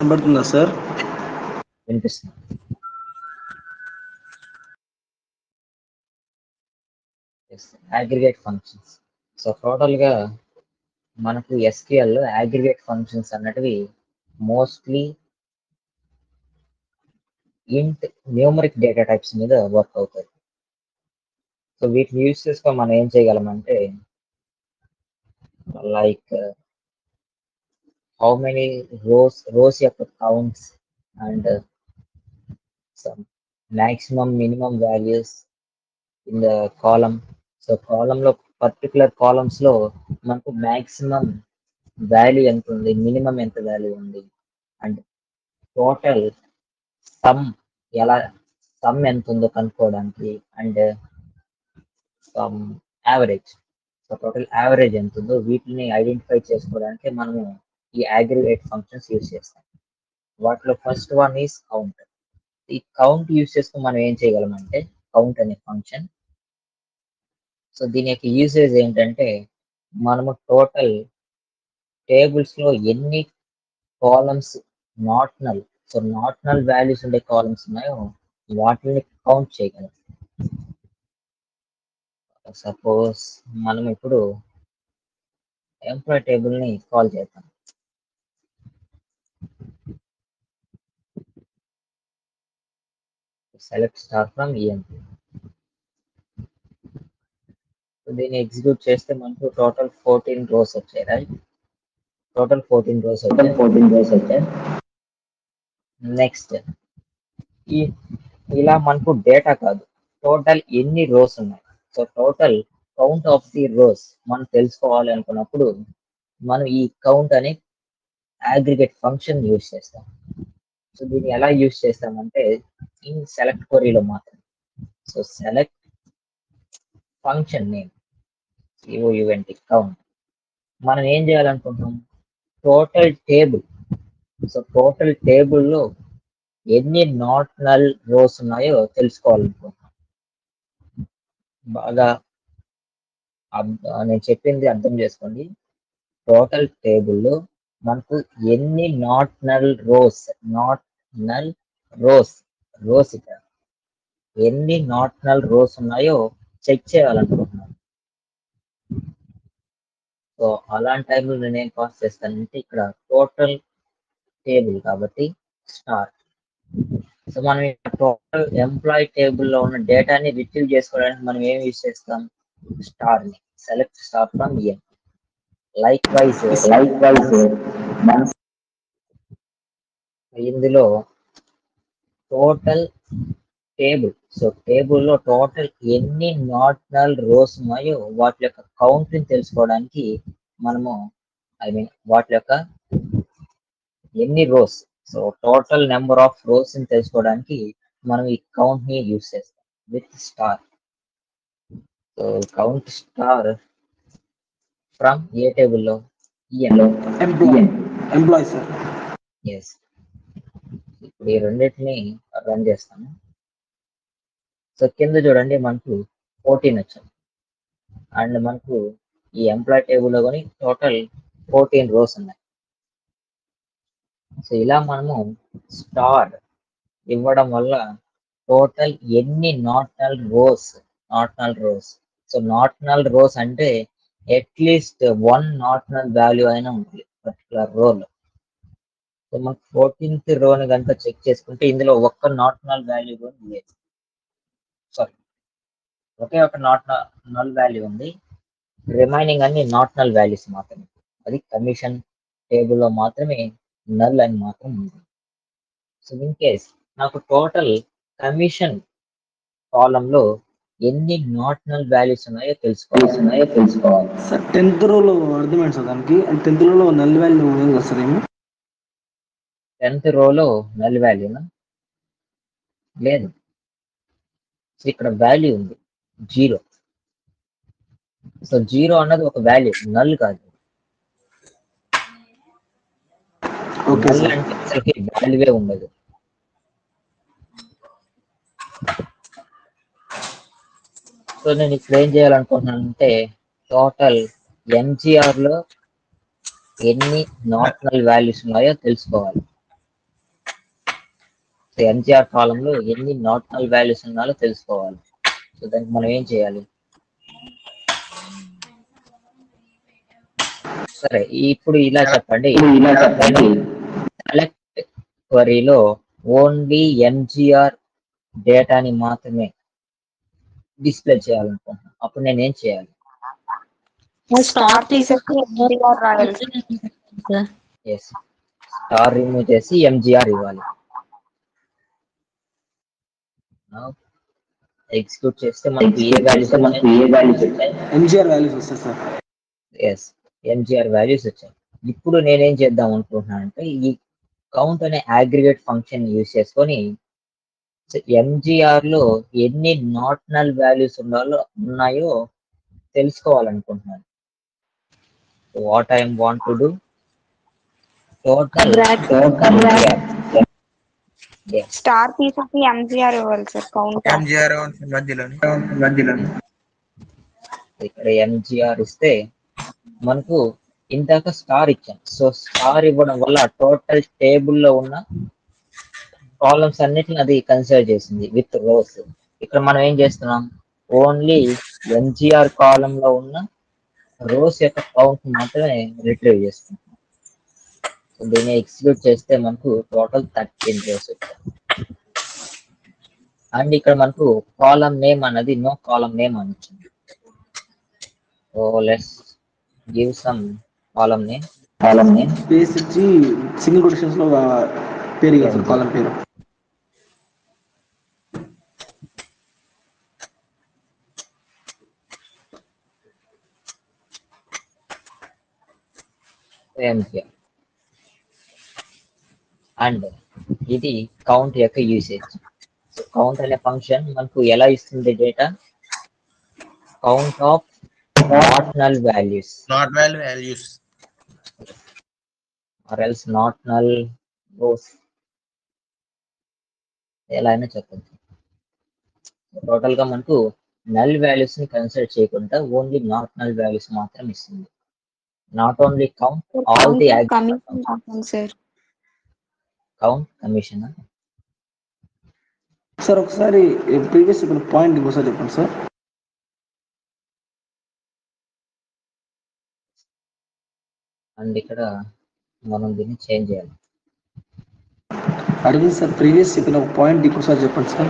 వినపడుతుందా సార్ వినిపిస్తుంది aggregate functions so టోటల్గా మనకు SQL లో అగ్రిగేట్ ఫంక్షన్స్ అన్నటివి mostly int numeric data types మీద వర్క్ అవుతాయి సో వీటిని యూజ్ చేసుకొని మనం ఏం చేయగలమంటే like how many rows rows యొక్క counts and some maximum minimum values in the column so column లో పర్టికులర్ కాలమ్స్ లో మనకు మాక్సిమం వాల్యూ ఎంత ఉంది మినిమం ఎంత వాల్యూ ఉంది అండ్ టోటల్ సమ్ ఎలా సమ్ ఎంత ఉందో కనుక్కోవడానికి and sum average so total average ఎంత ఉందో వీటిని ఐడెంటిఫై చేసుకోవడానికి మనము ఈ అగ్రిగేట్ ఫంక్షన్స్ యూజ్ చేస్తాం వాటిలో ఫస్ట్ వన్ ఈస్ కౌంట్ ఈ కౌంట్ యూజ్ చేసుకుని మనం ఏం చేయగలమంటే కౌంట్ అనే ఫంక్షన్ సో దీని యొక్క యూసేజ్ ఏంటంటే మనము టోటల్ టేబుల్స్ లో ఎన్ని columns not null so not null values ఉండే కాలమ్స్ ఉన్నాయో వాటిని కౌంట్ చేయగలం సపోజ్ మనం ఇప్పుడు ఎంప్లాయ్ టేబుల్ ని కాల్ చేద్దాం సెలెక్ట్ స్టార్ ఫ్రమ్ ఈఎంపీ దీన్ని ఎగ్జిక్యూట్ చేస్తే మనకు టోటల్ ఫోర్టీన్ రోస్ వచ్చాయి రైట్ టోటల్ ఫోర్టీన్ రోస్ వచ్చాయి ఫోర్టీన్ రోస్ వచ్చాయి నెక్స్ట్ ఈ ఇలా మనకు డేటా కాదు టోటల్ ఎన్ని రోస్ ఉన్నాయి so total count of the rows మనం తెలుసుకోవాలి అనుకున్నప్పుడు మనం ఈ కౌంట్ అనే అగ్రిగేట్ ఫంక్షన్ యూజ్ చేస్తాం సో దీన్ని ఎలా యూజ్ చేస్తామంటే ఇన్ సెలెక్ట్ క్వరీలో మాత్రం so select function name C O U N T count మనం ఏం చేయాలనుకుంటున్నాం టోటల్ టేబుల్ సో టోటల్ టేబుల్లో ఎన్ని నాట్ నల్ రోస్ ఉన్నాయో తెలుసుకోవాలనుకుంటున్నాం బాగా అర్థ- నేను చెప్పింది అర్థం చేసుకోండి టోటల్ టేబుల్లో మనకు ఎన్ని not null rows not null rows rows ఇక్కడ ఎన్ని నాట్ నల్ రోస్ ఉన్నాయో చెక్ చేయాలనుకుంటున్నాను సో అలాంటి టైంలో నేను ఏం పాస్ చేస్తానంటే ఇక్కడ టోటల్ టేబుల్ కాబట్టి స్టార్ సో మనం టోటల్ ఎంప్లాయ్ టేబుల్ లో ఉన్న డేటాని రిట్రీవ్ చేసుకోవడానికి మనం ఏం యూజ్ చేస్తాం స్టార్ ని select star from year likewise likewise ఇందులో టోటల్ టేబుల్ సో టేబుల్లో టోటల్ ఎన్ని నాట్నల్ రోస్ ఉన్నాయో వాటి యొక్క కౌంట్ ని తెలుసుకోవడానికి మనము ఐ మీన్ వాటి యొక్క ఎన్ని rows so total number of rows ని తెలుసుకోవడానికి మనం ఈ కౌంట్ ని యూస్ చేస్తాం with star so count star from ఏ టేబుల్లో ఈఎన్ ఎంప్లాయ్ ఎంప్లాయ్ సార్ ఎస్ ఇప్పుడు ఈ రెండింటిని రన్ చేస్తాము సో కింద చూడండి మనకు ఫోర్టీన్ వచ్చింది అండ్ మనకు ఈ ఎంప్లాయ్ టేబుల్లో కానీ టోటల్ ఫోర్టీన్ రోస్ ఉన్నాయి సో ఇలా మనము స్టార్ ఇవ్వడం వల్ల టోటల్ ఎన్ని not null rows not null rows so not null rows అంటే అట్లీస్ట్ వన్ నాట్నల్ వాల్యూ అయినా ఉంటుంది పర్టికులర్ రోలో సో మనకు ఫోర్టీన్త్ రోని కనుక చెక్ చేసుకుంటే ఇందులో ఒక్క నాట్ నల్ వాల్యూ కూడా లేదు సారీ ఒకే ఒక నాట్ నల్ వాల్యూ ఉంది రిమైనింగ్ అన్ని నాట్ నల్ వాల్యూస్ మాత్రమే అది కమిషన్ టేబుల్లో మాత్రమే నల్ అని మాత్రం ఉంది సో ఇన్ కేస్ నాకు టోటల్ కమిషన్ కాలంలో ఎన్ని నాట్ నల్ వాల్యూస్ ఉన్నాయో తెలుసుకోవాలి ఉన్నాయో తెలుసుకోవాలి సార్ టెన్త్ రోలో అర్థమైంది సార్ దానికి టెన్త్ రోలో నల్ వాల్యూ ఉంది కదా సార్ ఏమో టెన్త్ రోలో నల్ వాల్యూనా లేదు సో ఇక్కడ వాల్యూ ఉంది జీరో సో జీరో అన్నది ఒక వాల్యూ నల్ కాదు ఓకే నల్ సార్ అంటే అసలుకి వాల్యూవే ఉండదు సో నేను ఇక్కడ ఏం చేయాలనుకుంటున్నానంటే టోటల్ ఎంజిఆర్ లో ఎన్ని నాట్ నల్ వాల్యూస్ ఉన్నాయో తెలుసుకోవాలి ఎన్జిఆర్ కాలంలో ఎన్ని నాటనల్ వాల్యూస్ ఉన్నాయో తెలుసుకోవాలి సో దానికి మనం ఏం చేయాలి సరే ఇప్పుడు ఇలా చెప్పండి ఇలా చెప్పండి సెలెక్ట్ క్వరీలో ఓన్లీ ఎంజిఆర్ డేటాని మాత్రమే డిస్ప్లే చేయాలనుకుంటున్నాను అప్పుడు నేను ఏం చేయాలి స్టార్ తీసేసి ఎన్టీఆర్ రాయాలి ఎస్ స్టార్ రిమూవ్ చేసి ఎంజిఆర్ ఇవ్వాలి ఎగ్జిక్యూట్ చేస్తే మనకి ఏ వాల్యూస్ మనకు ఏ వాల్యూస్ వచ్చాయి ఎంజిఆర్ వాల్యూస్ వస్తాయి సార్ ఎస్ ఎంజిఆర్ వాల్యూస్ వచ్చాయి ఇప్పుడు నేనేం చేద్దాం అనుకుంటున్నాను అంటే ఈ కౌంట్ అనే అగ్రిగేట్ ఫంక్షన్ యూజ్ చేసుకొని ఎంజిఆర్ లో ఎన్ని నాట్ నల్ వాల్యూస్ ఉండాలో ఉన్నాయో తెలుసుకోవాలనుకుంటున్నాను what I want to do total star తీసేసి ఎంజీఆర్ ఇవ్వాలి సార్ కౌంట్ ఎంజిఆర్ మధ్యలోని మధ్యలోని ఇక్కడ ఎంజిఆర్ ఇస్తే మనకు ఇందాక స్టార్ ఇచ్చాం సో స్టార్ ఇవ్వడం వల్ల టోటల్ టేబుల్ లో ఉన్న కాలమ్స్ అన్నిటిని అది కన్సిడర్ చేసింది విత్ రోస్ ఇక్కడ మనం ఏం చేస్తున్నాం ఓన్లీ ఎంజిఆర్ కాలం లో ఉన్న రోస్ యొక్క కౌంట్ మాత్రమే రిట్రీవ్ చేస్తున్నాం సో దీన్ని ఎక్సిక్యూట్ చేస్తే మనకు టోటల్ థర్టీన్ రోస్ వచ్చాయి అండ్ ఇక్కడ మనకు కాలం నేమ్ అన్నది నో కాలం నేమ్ అని వచ్చింది so let's give some column name column name space ఇచ్చి సింగిల్ కొటేషన్స్ లో ఆ పేరు ఇవ్వాలి సార్ కాలం పేరు ఎంజిఆర్ అండ్ ఇది కౌంట్ యొక్క యూసేజ్ సో కౌంట్ అనే ఫంక్షన్ మనకు ఎలా ఇస్తుంది data count of not null values not value values or else not null rows ఎలా అయినా చెప్పచ్చు టోటల్ గా మనకు నల్ వాల్యూస్ ని కన్సిడర్ చేయకుండా ఓన్లీ నాట్ నల్ వాల్యూస్ మాత్రం ఇస్తుంది not only count all the commission రాసాను సార్ కౌంట్ కమిషన్ సార్ ఒకసారి ప్రీవియస్ చెప్పిన పాయింట్ ఇంకోసారి చెప్పండి సార్ అండ్ ఇక్కడ మనం దీన్ని చేంజ్ చేయాలి అడిగింది సార్ ప్రీవియస్ చెప్పిన ఒక పాయింట్ ఇంకోసారి చెప్పండి సార్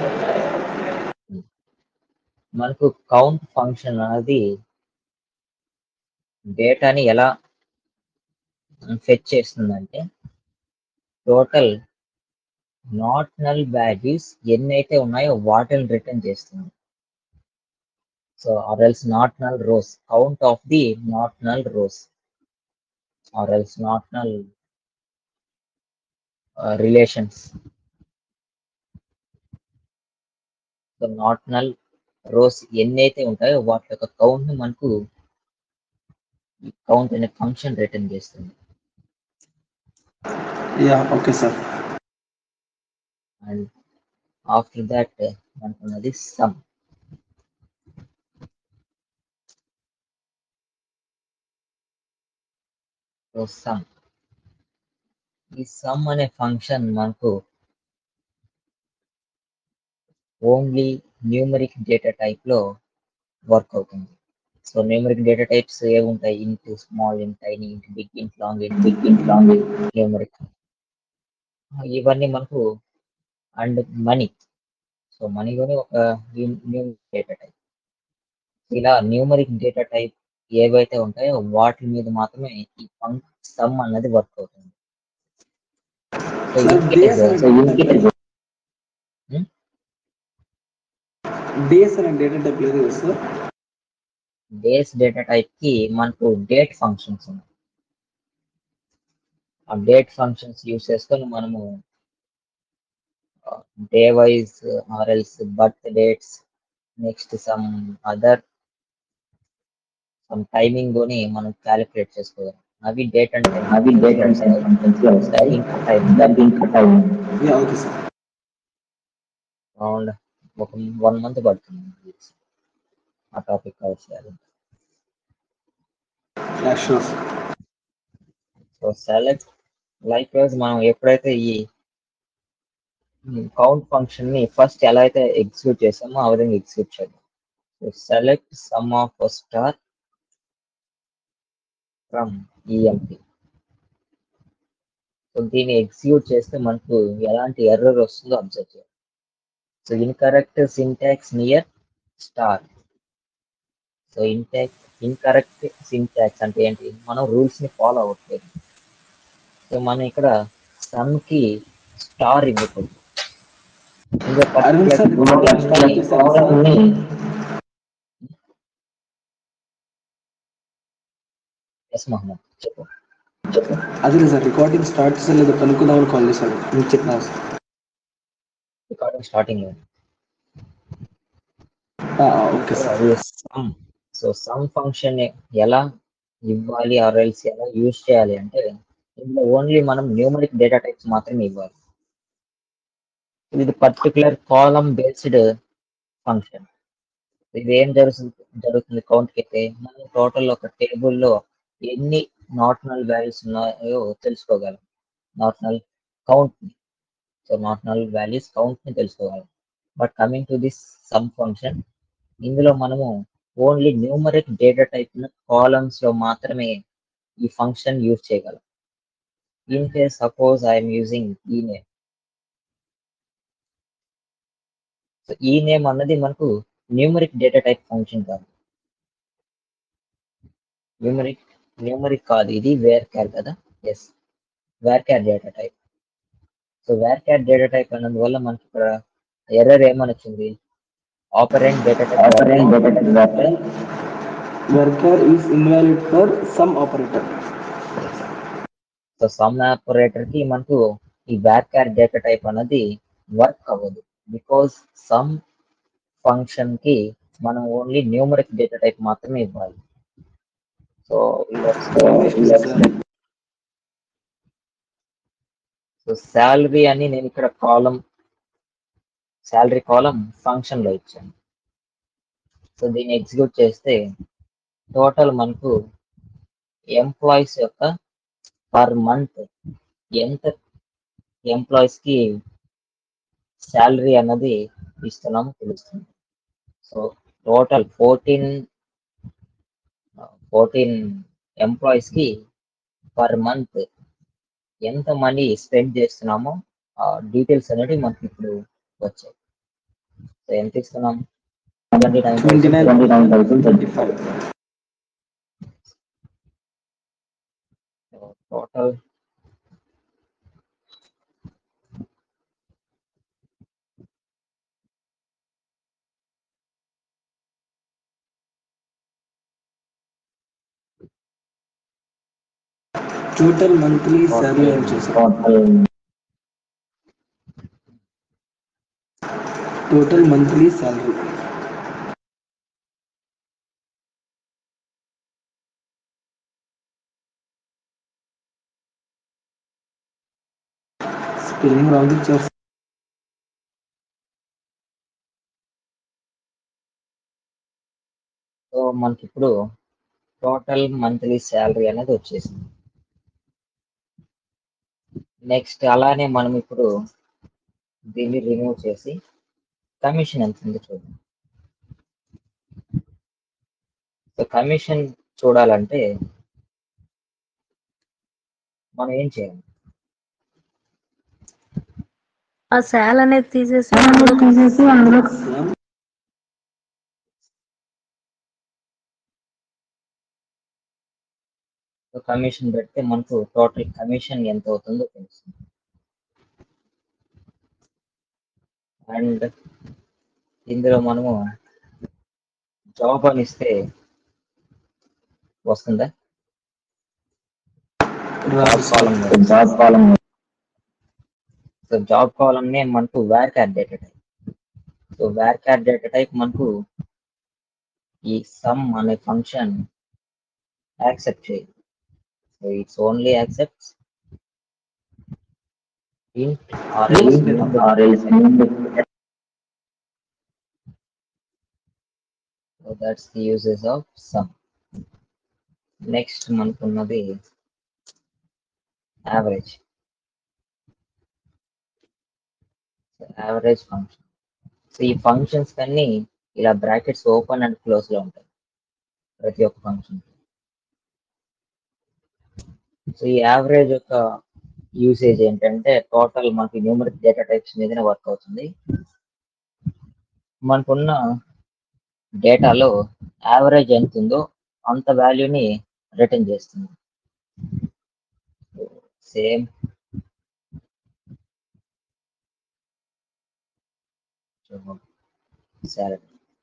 మనకు కౌంట్ ఫంక్షన్ అనేది డేటాని ఎలా ఫెచ్ చేస్తుందంటే టోటల్ నాట్ నల్ వాల్యూస్ ఎన్నైతే ఉన్నాయో వాటిని రిటర్న్ చేస్తుంది so or else not null rows count of the not null rows or else not null relations so not null rows ఎన్నైతే ఉంటాయో వాటి యొక్క కౌంట్ ని మనకు కౌంట్ అనే ఫంక్షన్ రిటర్న్ చేస్తుంది yeah okay sir and after that మనకున్నది sum so sum ఈ సమ్ అనే ఫంక్షన్ మనకు ఓన్లీ న్యూమరిక్ డేటా టైప్ లో వర్క్ అవుతుంది సో న్యూమరిక్ డేటా టైప్స్ ఏముంటాయి int small int tiny int big int long int big int long numeric ఇవన్నీ మనకు and money so money కూడా ఒక న్యూమరిక్ డేటా టైప్ ఇలా న్యూమరిక్ డేటా టైప్ ఏవైతే ఉంటాయో వాటి మీద మాత్రమే ఈ సమ్ అన్నది వర్క్ అవుతుంది so Sir, in base case- so in case days అనే డేటా టైప్ లేదు కదా సార్ బేస్ డేటా టైప్ కి మనకు డేట్ ఫంక్షన్స్ ఉన్నాయి ఆ డేట్ ఫంక్షన్స్ యూస్ చేసుకొని మనము day wise or else birth dates next some other some timing ని మనం క్యాలిక్యులేట్ చేసుకోగలం అవి డేట్ అంటే అవి డేటా ఫంక్షన్స్ లో వస్తాయి ఇంకా టైం డబ్బింగ్ కట్ అయింది యా ఓకే సార్ అరౌండ్ ఒక వన్ మంత్ పడుతుంది ఆ టాపిక్ కవర్ చేయాలి yeah sure so select likewise మనం ఎప్పుడైతే ఈ కౌంట్ ఫంక్షన్ ని ఫస్ట్ ఎలా అయితే ఎగ్జిక్యూట్ చేసామో ఆ విధంగా ఎగ్జిక్యూట్ చేద్దాం select sum of star from EMP so దీన్ని ఎగ్జిక్యూట్ చేస్తే మనకు ఎలాంటి ఎర్రర్ వస్తుందో అబ్జర్వ్ చేయాలి so incorrect syntax near star so syntax incorrect syntax అంటే ఏంటి మనం రూల్స్ ని ఫాలో అవ్వట్లేదు సో మనం ఇక్కడ సమ్ కి స్టార్ ఇవ్వకూడదు ఇంకా అరవింద్ సార్ particular recording కి start చేశారా సార్? ఎస్ మహమ్మద్ చెప్పు అదే సార్ రికార్డింగ్ స్టార్ట్ చేసా లేదా కనుక్కుందామని కాల్ చేశాడు మీకు చెప్పినా sir recording starting okay sir అది సమ్ సో సమ్ ఫంక్షన్ ఎలా ఇవ్వాలి ఆర్ ఎల్స్ ఎలా యూజ్ చేయాలి అంటే ఇందులో ఓన్లీ మనం న్యూమరిక్ డేటా టైప్స్ మాత్రమే ఇవ్వాలి ఇది పర్టికులర్ కాలం బేస్డ్ ఫంక్షన్ ఇది ఏం జరుగుతుంది జరుగుతుంది కౌంట్ కి అయితే మనం టోటల్ ఒక టేబుల్లో ఎన్ని నాట్ నల్ వాల్యూస్ ఉన్నాయో తెలుసుకోగలం నాట్ నల్ కౌంట్ ని so not null values count ని తెలుసుకోగలం but coming to this sum function ఇందులో మనము only numeric data type columns లో మాత్రమే ఈ ఫంక్షన్ యూజ్ చేయగలం in case suppose I'm using ఈ నేమ్ సో ఈ నేమ్ అన్నది మనకు న్యూమరిక్ డేటా టైప్ ఫంక్షన్ కాదు న్యూమరిక్ న్యూమరిక్ కాదు ఇది వేర్ క్యార్ కదా yes varchar data type so varchar data type అన్నందువల్ల మనకి ఇక్కడ ఎర్రర్ ఏమని వచ్చింది operand data Operand type data type operand. Varchar is invalid for sum operator so sum operator కి మనకు ఈ వ్యాక్యార్ డేటా టైప్ అనేది వర్క్ అవ్వదు బికాస్ సమ్ ఫంక్షన్ కి మనం ఓన్లీ న్యూమరిక్ డేటా టైప్ మాత్రమే ఇవ్వాలి సో సో శాలరీ అని నేను ఇక్కడ కాలం శాలరీ కాలం ఫంక్షన్ లో ఇచ్చాను సో దీన్ని ఎగ్జిక్యూట్ చేస్తే టోటల్ మనకు ఎంప్లాయీస్ యొక్క పర్ మంత్ ఎంత ఎంప్లాయీస్ కి శాలరీ అన్నది ఇస్తున్నామో తెలుస్తుంది so total fourteen fourteen employees కి పర్ మంత్ ఎంత మనీ స్పెండ్ చేస్తున్నామో ఆ డీటెయిల్స్ అనేవి మనకి ఇప్పుడు వచ్చాయి సో ఎంత ఇస్తున్నాం twenty nine twenty nine Twenty nine thousand twenty five total total monthly salary అని చేశారు total total monthly salary spelling wrong ఇచ్చారు సో మనకి ఇప్పుడు టోటల్ మంత్లీ శాలరీ అనేది వచ్చేసింది నెక్స్ట్ అలానే మనం ఇప్పుడు దీన్ని రిమూవ్ చేసి కమిషన్ ఎంత ఉంది చూద్దాం సో కమిషన్ చూడాలంటే మనం ఏం చేయాలి ఆ శాల్ అనేది తీసేసి అందులో తీసేసి అందులో సో కమిషన్ పెడితే మనకు టోటల్ కమిషన్ ఎంత అవుతుందో తెలుస్తుంది అండ్ ఇందులో మనము జాబ్ అని ఇస్తే వస్తుందా job column job column so job column నే మనకు varchar data type so varchar data type మనకు ఈ సమ్ అనే ఫంక్షన్ యాక్సెప్ట్ చేయదు so it's only accepts int or or else number. So that's the usages of sum next మనకున్నది average average function so ఈ functions కన్నీ ఇలా brackets open and close లో ఉంటాయి ప్రతి ఒక్క ఫంక్షన్ సో ఈ యావరేజ్ యొక్క యూసేజ్ ఏంటంటే టోటల్ మనకి న్యూమరిక్ డేటా టైప్స్ మీదనే వర్క్ అవుతుంది మనకున్న డేటాలో యావరేజ్ ఎంత ఉందో అంత వాల్యూని రిటర్న్ చేస్తుంది సేమ్ సరే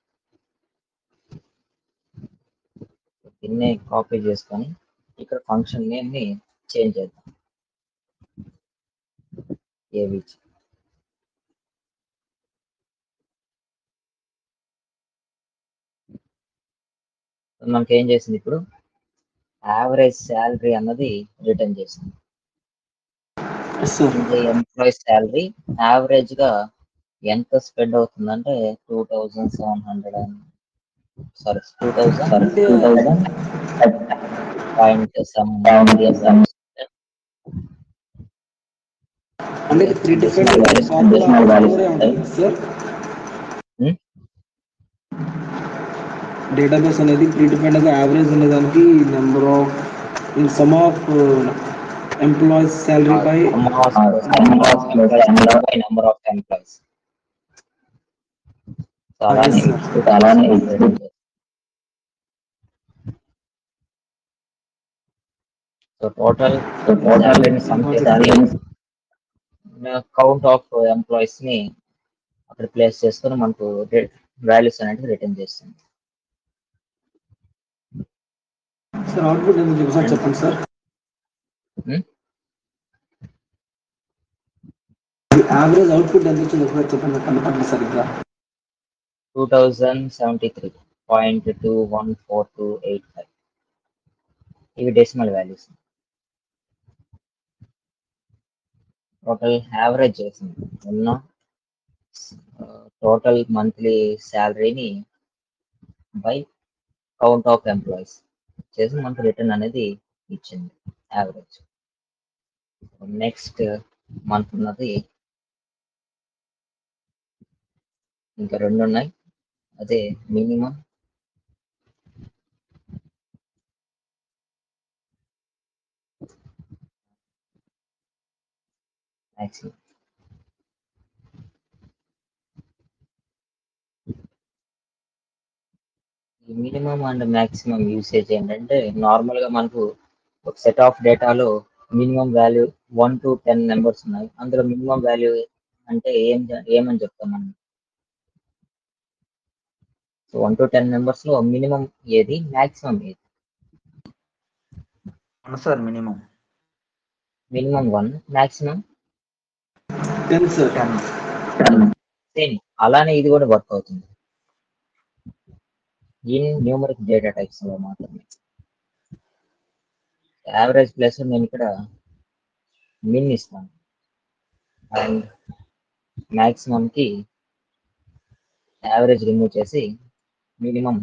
దీన్ని కాపీ చేసుకొని ఇక్కడ ఫంక్షన్ నేమ్ ని చేంజ్ చేద్దాం ఏవి మనకి ఏం చేసింది ఇప్పుడు యావరేజ్ శాలరీ అన్నది రిటర్న్ చేసింది yes sir employee salary average గా ఎంత స్పెండ్ అవుతుందంటే two thousand seven hundred and sorry two thousand two thousand point some అంటే త్రీ డిఫరెంట్ Decimal values ఉంటాయి. Sir Hmm? డేటాబేస్ అనేది ప్రీ డిఫరెంట్ గా యావరేజ్ అనే దానికి number of in sum of employees salary పై నెంబర్ ఆఫ్ ఎంప్లాయీస్ అలానే Yes, sir. అలానే so total total count of employees ని అక్కడ ప్లేస్ చేసుకొని మనకు వాల్యూస్ అనేది రిటర్న్ చేస్తుంది సార్ అవుట్పుట్ ఎంత చూసారు చెప్పండి సార్ Hmm? యావరేజ్ అవుట్పుట్ ఎంత వచ్చింది ఒకసారి చెప్పండి నాకు కనపడండి సరిగ్గా two thousand seventy three point two one four two eight five ఇవి డెసిమల్ వాల్యూస్ టోటల్ యావరేజ్ చేసింది ఉన్న టోటల్ మంత్లీ శాలరీని బై కౌంట్ ఆఫ్ ఎంప్లాయీస్ చేసి మనకు రిటర్న్ అనేది ఇచ్చింది యావరేజ్ నెక్స్ట్ మంత్ ఉన్నది ఇంకా రెండు ఉన్నాయి అదే మినిమం మ్యాక్సిమం ఈ మినిమం అండ్ మ్యాక్సిమం యూసేజ్ ఏంటంటే నార్మల్ గా మనకు ఒక సెట్ ఆఫ్ డేటాలో minimum value one to ten numbers ఉన్నాయి అందులో మినిమం వాల్యూ అంటే ఏం ఏమని చెప్తాం మనం so one to ten numbers లో మినిమం ఏది మాక్సిమం ఏది sir minimum minimum one maximum ten sir same అలానే ఇది కూడా వర్క్ అవుతుంది ఇన్ న్యూమరిక్ డేటా టైప్స్ లో మాత్రమే యావరేజ్ ప్లస్ నేను ఇక్కడ మిన్ ఇస్తాను అండ్ మాక్సిమం కి యావరేజ్ రిమూవ్ చేసి మినిమం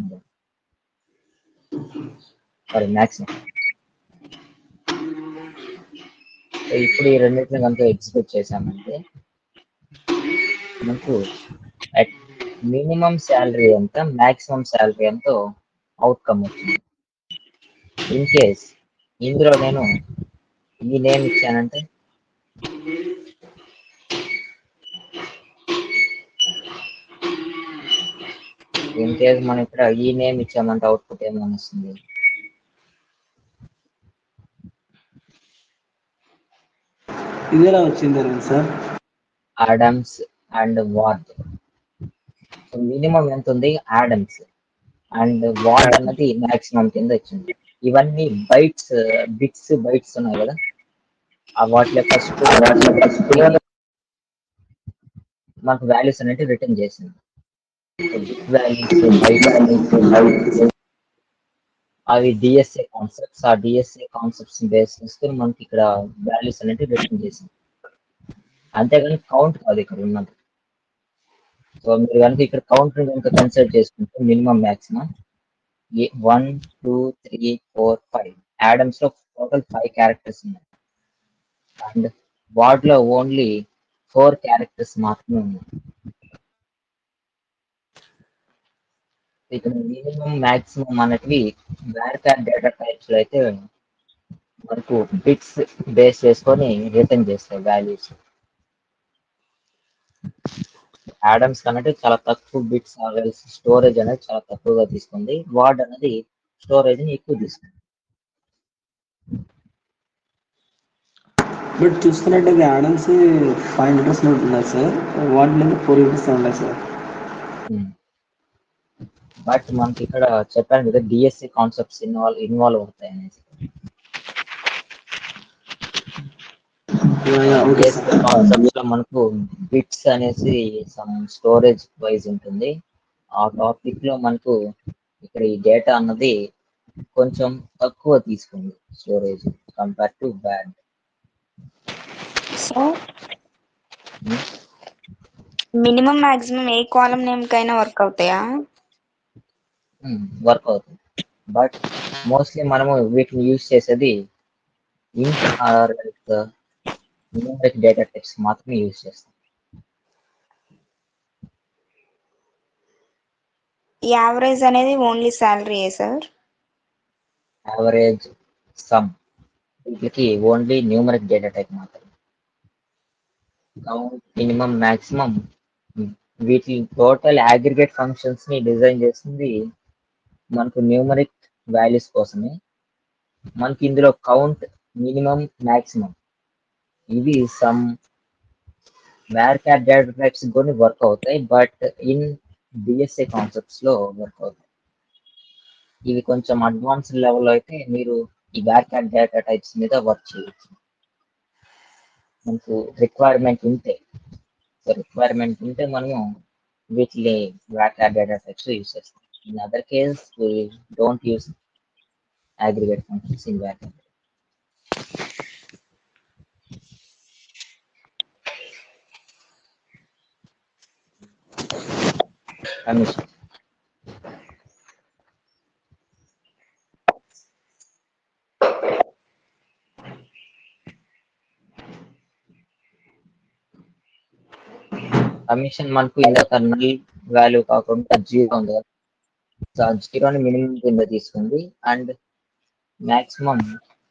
సారీ మాక్సిమం ఇప్పుడు ఈ రెండింటిని కనుక ఎగ్జిక్యూట్ చేసామంటే మనకు మినిమం శాలరీ ఎంత మాక్సిమం శాలరీ ఎంతో అవుట్కమ్ వచ్చింది ఇన్ కేస్ ఇందులో నేను ఈ నేమ్ ఇచ్చానంటే ఇన్ కేస్ మనం ఇక్కడ ఈ నేమ్ ఇచ్చామంటే అవుట్పుట్ ఏమని వస్తుంది ఇది ఎలా వచ్చింది Aravind sir Adams and Ward minimum ఎంత ఉంది ఆడమ్స్ అండ్ వార్డ్ అన్నది మాక్సిమం కింద వచ్చింది ఇవన్నీ బైట్స్ బిట్స్ బైట్స్ ఉన్నాయి కదా ఆ వాటిలో ఫస్ట్ వాటిలో ఫస్ట్ మనకు వాల్యూస్ అనేవి రిటర్న్ చేసింది వాల్యూస్ అవి డిఎస్ఏ కాన్సెప్ట్స్ ఆ డిఎస్ఏ కాన్సెప్ట్స్ బేస్ చేసుకొని మనకి ఇక్కడ వాల్యూస్ అనేవి రిటర్న్ చేసింది అంతేగాని కౌంట్ కాదు ఇక్కడ ఉన్నది సో మీరు కనుక ఇక్కడ కౌంట్ కనుక కన్సిడర్ చేసుకుంటే minimum maximum one two three four five Adams లో టోటల్ ఫైవ్ క్యారెక్టర్స్ ఉన్నాయి అండ్ వార్డ్ లో ఓన్లీ ఫోర్ క్యారెక్టర్స్ మాత్రమే ఉన్నాయి ఇక్కడ మినిమం మాక్సిమం అనేటివి వేర్కార్ డేటా టైప్స్ లో అయితే మనకు బిట్స్ బేస్ చేసుకొని రిటర్న్ చేస్తాయి వాల్యూస్ యాడమ్స్ కన్నట్టు చాలా తక్కువ బిట్స్ స్టోరేజ్ అనేది చాలా తక్కువగా తీసుకుంది వార్డ్ అనేది స్టోరేజ్ ని ఎక్కువ తీసుకుంది బట్ చూసుకున్నట్టయితే యాడమ్స్ ఫైవ్ లీటర్స్ ఉన్నాయి సార్ వాటి ఫోర్ లీటర్స్ ఉన్నాయి సార్ బట్ మనకి ఇక్కడ చెప్పాను కదా డిఎస్సి కాన్సెప్ట్స్ ఇన్వాల్వ్ ఇన్వాల్వ్ అవుతాయి అనేసి ఓకే డిఎస్సి కాన్సెప్ట్స్ లో మనకు బిట్స్ అనేసి సమ్ స్టోరేజ్ వైజ్ ఉంటుంది ఆ టాపిక్ లో మనకు ఇక్కడ ఈ డేటా అన్నది కొంచెం తక్కువ తీసుకుంది storage compare to bad so minimum maximum ఏ కాలం నేమ్ కైనా వర్క్ అవుతాయా వర్క్ అవుతుంది బట్ మోస్ట్లీ మనము వీటిని యూజ్ చేసేది int or like numeric data types మాత్రమే యూజ్ చేస్తాం యావరేజ్ అనేది ఓన్లీ శాలరీయే సార్ యావరేజ్ సమ్ వీటికి ఓన్లీ న్యూమరిక్ డేటా టైప్ మాత్రమే కౌంట్ మినిమం మాక్సిమం వీటి టోటల్ అగ్రిగేట్ ఫంక్షన్స్ ని డిజైన్ చేసింది మనకు న్యూమరిక్ వాల్యూస్ కోసమే మనకి ఇందులో కౌంట్ మినిమం మాక్సిమం ఇవి సమ్ వేర్ క్యాట్ డేటా టైప్స్ కొన్ని వర్క్ అవుతాయి బట్ ఇన్ డిఎస్ఏ కాన్సెప్ట్స్ లో వర్క్ అవుతాయి ఇవి కొంచెం అడ్వాన్స్డ్ లెవెల్ అయితే మీరు ఈ వేర్ క్యాట్ డేటా టైప్స్ మీద వర్క్ చేయొచ్చు మనకు రిక్వైర్మెంట్ ఉంటే రిక్వైర్మెంట్ ఉంటే మనము వీటిని వేర్ క్యాట్ డేటా టైప్స్ యూస్ చేస్తాం in other case don't use aggregate functions in backend. Permission. Commission మనకు ఇందాక నల్ వాల్యూ కాకుండా జీరో ఉంది కదా సో ఆ జీరోని మినిమం కింద తీసుకుంది అండ్ మాక్సిమం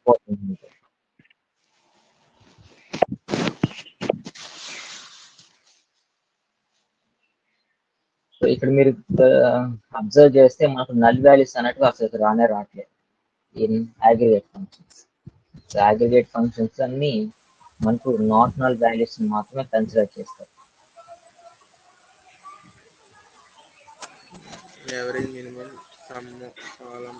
సో ఇక్కడ మీరు అబ్జర్వ్ చేస్తే మనకు నల్ వాల్యూస్ అన్నట్టు అసలు రానే రావట్లేదు in aggregate functions so aggregate functions అన్ని మనకు నాట్ నల్ వాల్యూస్ మాత్రమే కన్సిడర్ చేస్తారు యావరేజ్ మినిమం సమ్ కాలం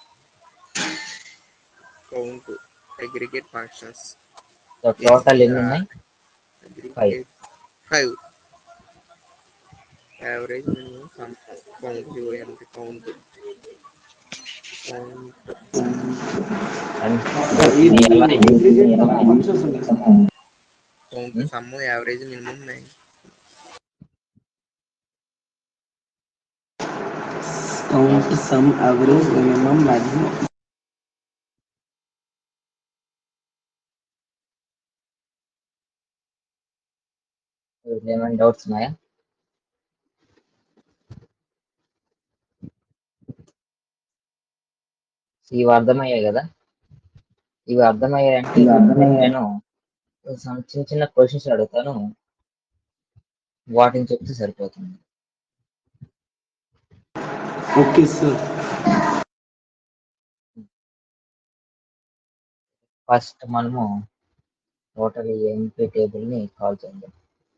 count aggregate functions so total ఎన్ని ఉన్నాయి Five. Five average minimum sum count ఎంత కౌంట్ కౌంట్ అండ్ ఈ దీన్ని ఎలా use aggregate ఎలా functions ఉన్నాయి sir count sum average minimum nine count sum average minimum maximum ఏమైనా డౌట్స్ ఉన్నాయా ఇవి అర్థమయ్యాయి కదా ఇవి అర్థమయ్యాయి అంటే నేను some చిన్న చిన్న క్వశ్చన్స్ అడుగుతాను వాటిని చెప్తే సరిపోతుంది ఓకే సార్ ఫస్ట్ మనము టోటల్ ఎంపీ టేబుల్ ని కాల్ చేద్దాం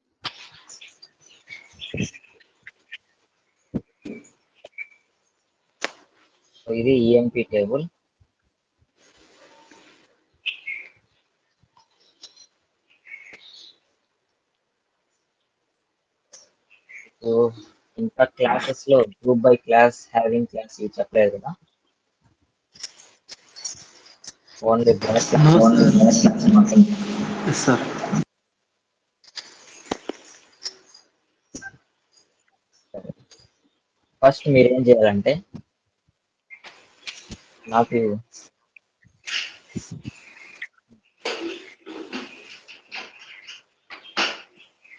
సో ఇది ఈఎంపీ టేబుల్ సో ఇంకా క్లాసెస్ లో group by clause having clause ఇవి చెప్పలేదు కదా only block No, only sir. Block clause మాత్రమే Yes, sir. ఫస్ట్ మీరు ఏం చేయాలంటే నాకు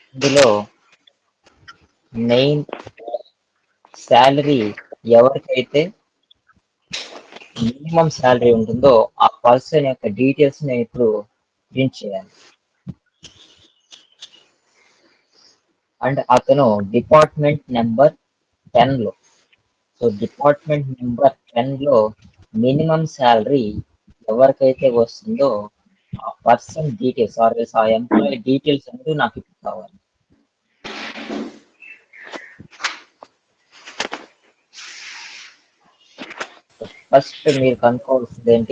ఇందులో మెయిన్ శాలరీ ఎవరికైతే మినిమం శాలరీ ఉంటుందో ఆ పర్సన్ యొక్క డీటెయిల్స్ నేను ఇప్పుడు ప్రింట్ చేయాలి అండ్ అతను డిపార్ట్మెంట్ నెంబర్ టెన్ లో సో డిపార్ట్మెంట్ నెంబర్ టెన్ లో మినిమం శాలరీ ఎవరికైతే వస్తుందో ఆ పర్సన్ డీటెయిల్స్ ఆర్ ఆ ఎంప్లాయీ డీటెయిల్స్ అనేది నాకు ఇప్పుడు కావాలి ఫస్ట్ మీరు కనుక్కోవాల్సింది ఏంటి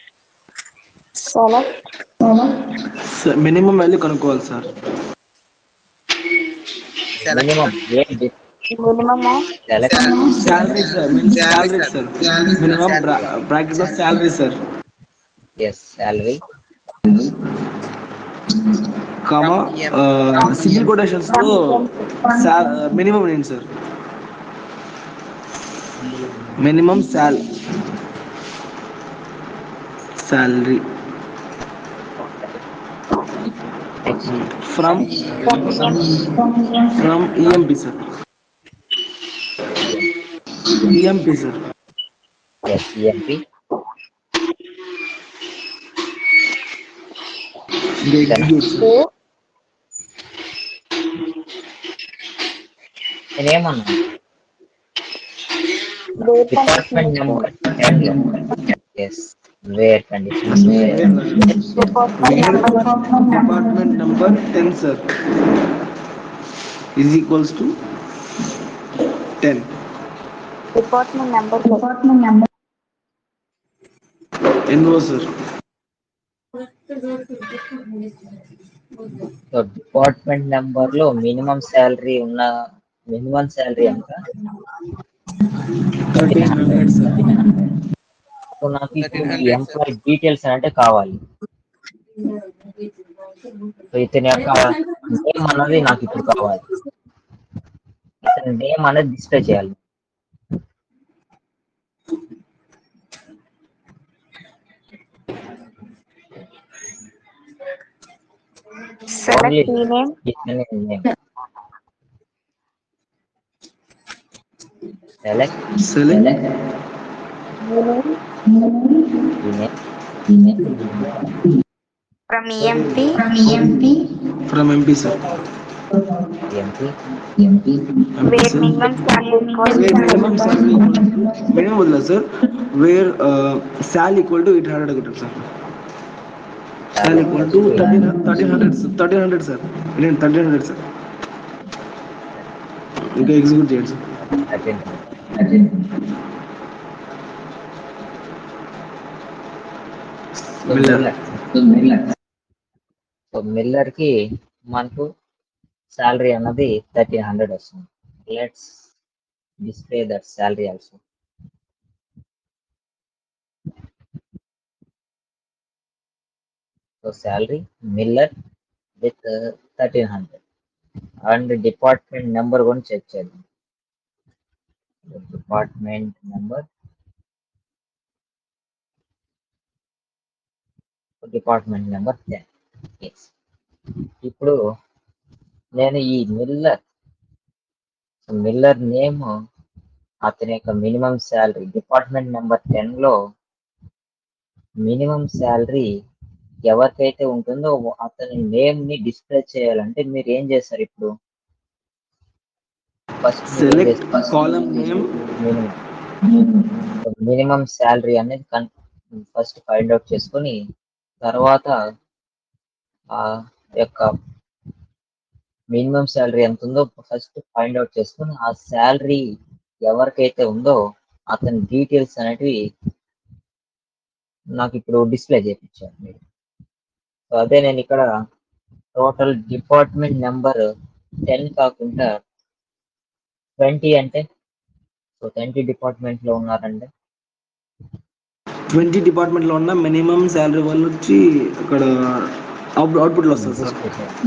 సెలెక్ట్ మినిమం వాల్యూ కనుక్కోవాలి సార్ మినిమం ఏ minimum select salary sir salary sir minimum bracket of salary sir yes salary comma single quotations లో మినిమం ఏంటి sir minimum sal salary next from from EMP sir EMP sir yes EMP execute sir నేనేమన్నా department number ten లో yes where conditions department number ten sir is equals to ten department number department number NO sir so department number లో minimum salary ఉన్న minimum salary ఎంత thirteen hundred sir so నాకు ఇప్పుడు employee details అంటే కావాలి so ఇతని యొక్క name అన్నది నాకు ఇప్పుడు కావాలి ఇతని నేమ్ అనేది డిస్ప్లే చేయాలి సెలెక్ట్ ఈ నేమ్ ఇతని నేమ్ సెలెక్ట్ సెలెక్ట్ ఈ name from EMP from EMP from EMP sir EMP where minimum salary minimum salary minimum వదిలే sir where sal equal to eight hundred ఒకటి sir sal equal to thirteen thirteen hundred thirteen hundred sir నేను thirteen hundred sir ఇంకా execute చేయండి sir Miller so Miller కి మనకు salary అన్నది thirteen hundred వస్తుంది let's display that salary also so salary Miller with thirteen hundred and department number కూడా check చేద్దాం department number department number ten yes ఇప్పుడు నేను ఈ మిల్లర్ మిల్లర్ నేమ్ అతని యొక్క minimum salary department number ten లో minimum salary ఎవరికైతే ఉంటుందో అతని నేమ్ ని డిస్ప్లే చేయాలంటే మీరు ఏం చేస్తారు ఇప్పుడు first select column name minimum minimum salary అనేది ఫస్ట్ ఫైండ్ అవుట్ చేసుకొని తర్వాత ఆ యొక్క మినిమం శాలరీ ఎంత ఉందో ఫస్ట్ ఫైండ్ అవుట్ చేసుకొని ఆ శాలరీ ఎవరికైతే ఉందో అతని డీటెయిల్స్ అనేటివి నాకు ఇప్పుడు డిస్ప్లే చేయించారు మీరు సో అదే నేను ఇక్కడ టోటల్ డిపార్ట్మెంట్ నెంబర్ టెన్ కాకుండా ట్వంటీ అంటే సో ట్వంటీ డిపార్ట్మెంట్ లో ఉన్నారంటే ట్వంటీ డిపార్ట్మెంట్ లో ఉన్న మినిమం శాలరీ వాళ్ళు వచ్చి అక్కడ అవుట్పుట్ లో వస్తుంది సార్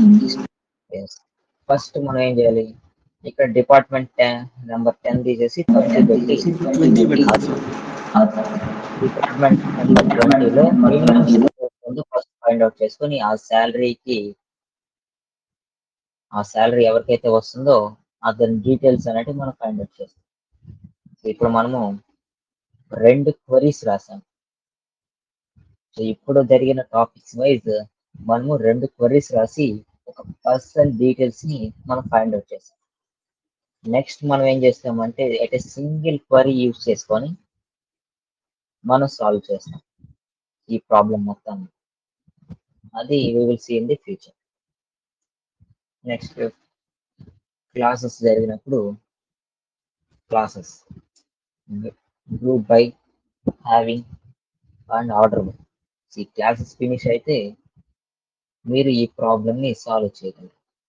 ఫస్ట్ మనం ఏం చేయాలి ఇక్కడ డిపార్ట్మెంట్ నెంబర్ టెన్ తీసేసి ట్వంటీ పెట్టి ట్వంటీ పెట్టాలి సార్ డిపార్ట్మెంట్ నెంబర్ ట్వంటీలో మినిమం ఫస్ట్ ఫైండ్ అవుట్ చేసుకొని ఆ శాలరీకి ఆ శాలరీ ఎవరికైతే వస్తుందో అతని డీటెయిల్స్ అనేవి మనం ఫైండ్ అవుట్ చేస్తాం సో ఇప్పుడు మనము రెండు క్వరీస్ రాసాం సో ఇప్పుడు జరిగిన టాపిక్స్ వైజ్ మనము రెండు క్వరీస్ రాసి ఒక పర్సన్ డీటెయిల్స్ ని మనం ఫైండ్ అవుట్ చేస్తాం నెక్స్ట్ మనం ఏం చేస్తామంటే at a single query use చేసుకొని మనం సాల్వ్ చేస్తాం ఈ ప్రాబ్లం మొత్తం అది we will see in the future next classes జరిగినప్పుడు classes group by having and order by ఈ క్లాసెస్ ఫినిష్ అయితే మీరు ఈ ప్రాబ్లమ్ ని సాల్వ్ చేయగలరు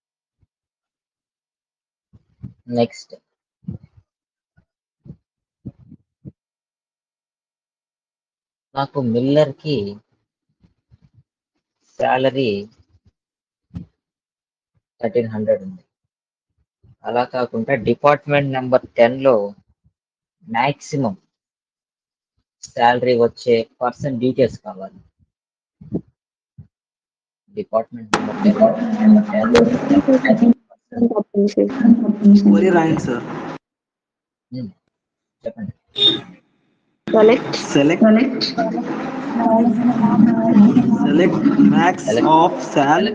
నెక్స్ట్ నాకు మిల్లర్ కి శాలరీ థర్టీన్ హండ్రెడ్ ఉంది అలా కాకుండా డిపార్ట్మెంట్ నెంబర్ టెన్ లో మాక్సిమం శాలరీ వచ్చే పర్సన్ డీటెయిల్స్ కావాలి డిపార్ట్మెంట్ నెంబర్ టెన్ క్వరీ రాయండి సార్ చెప్పండి select select select max Select. Of sal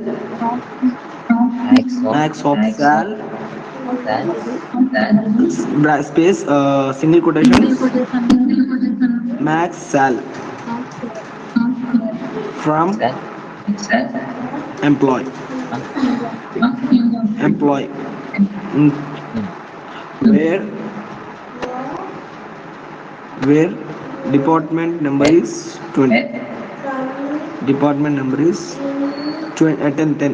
max of sal space single quotation max sal from employee employee where where department number is twenty department number is ten ten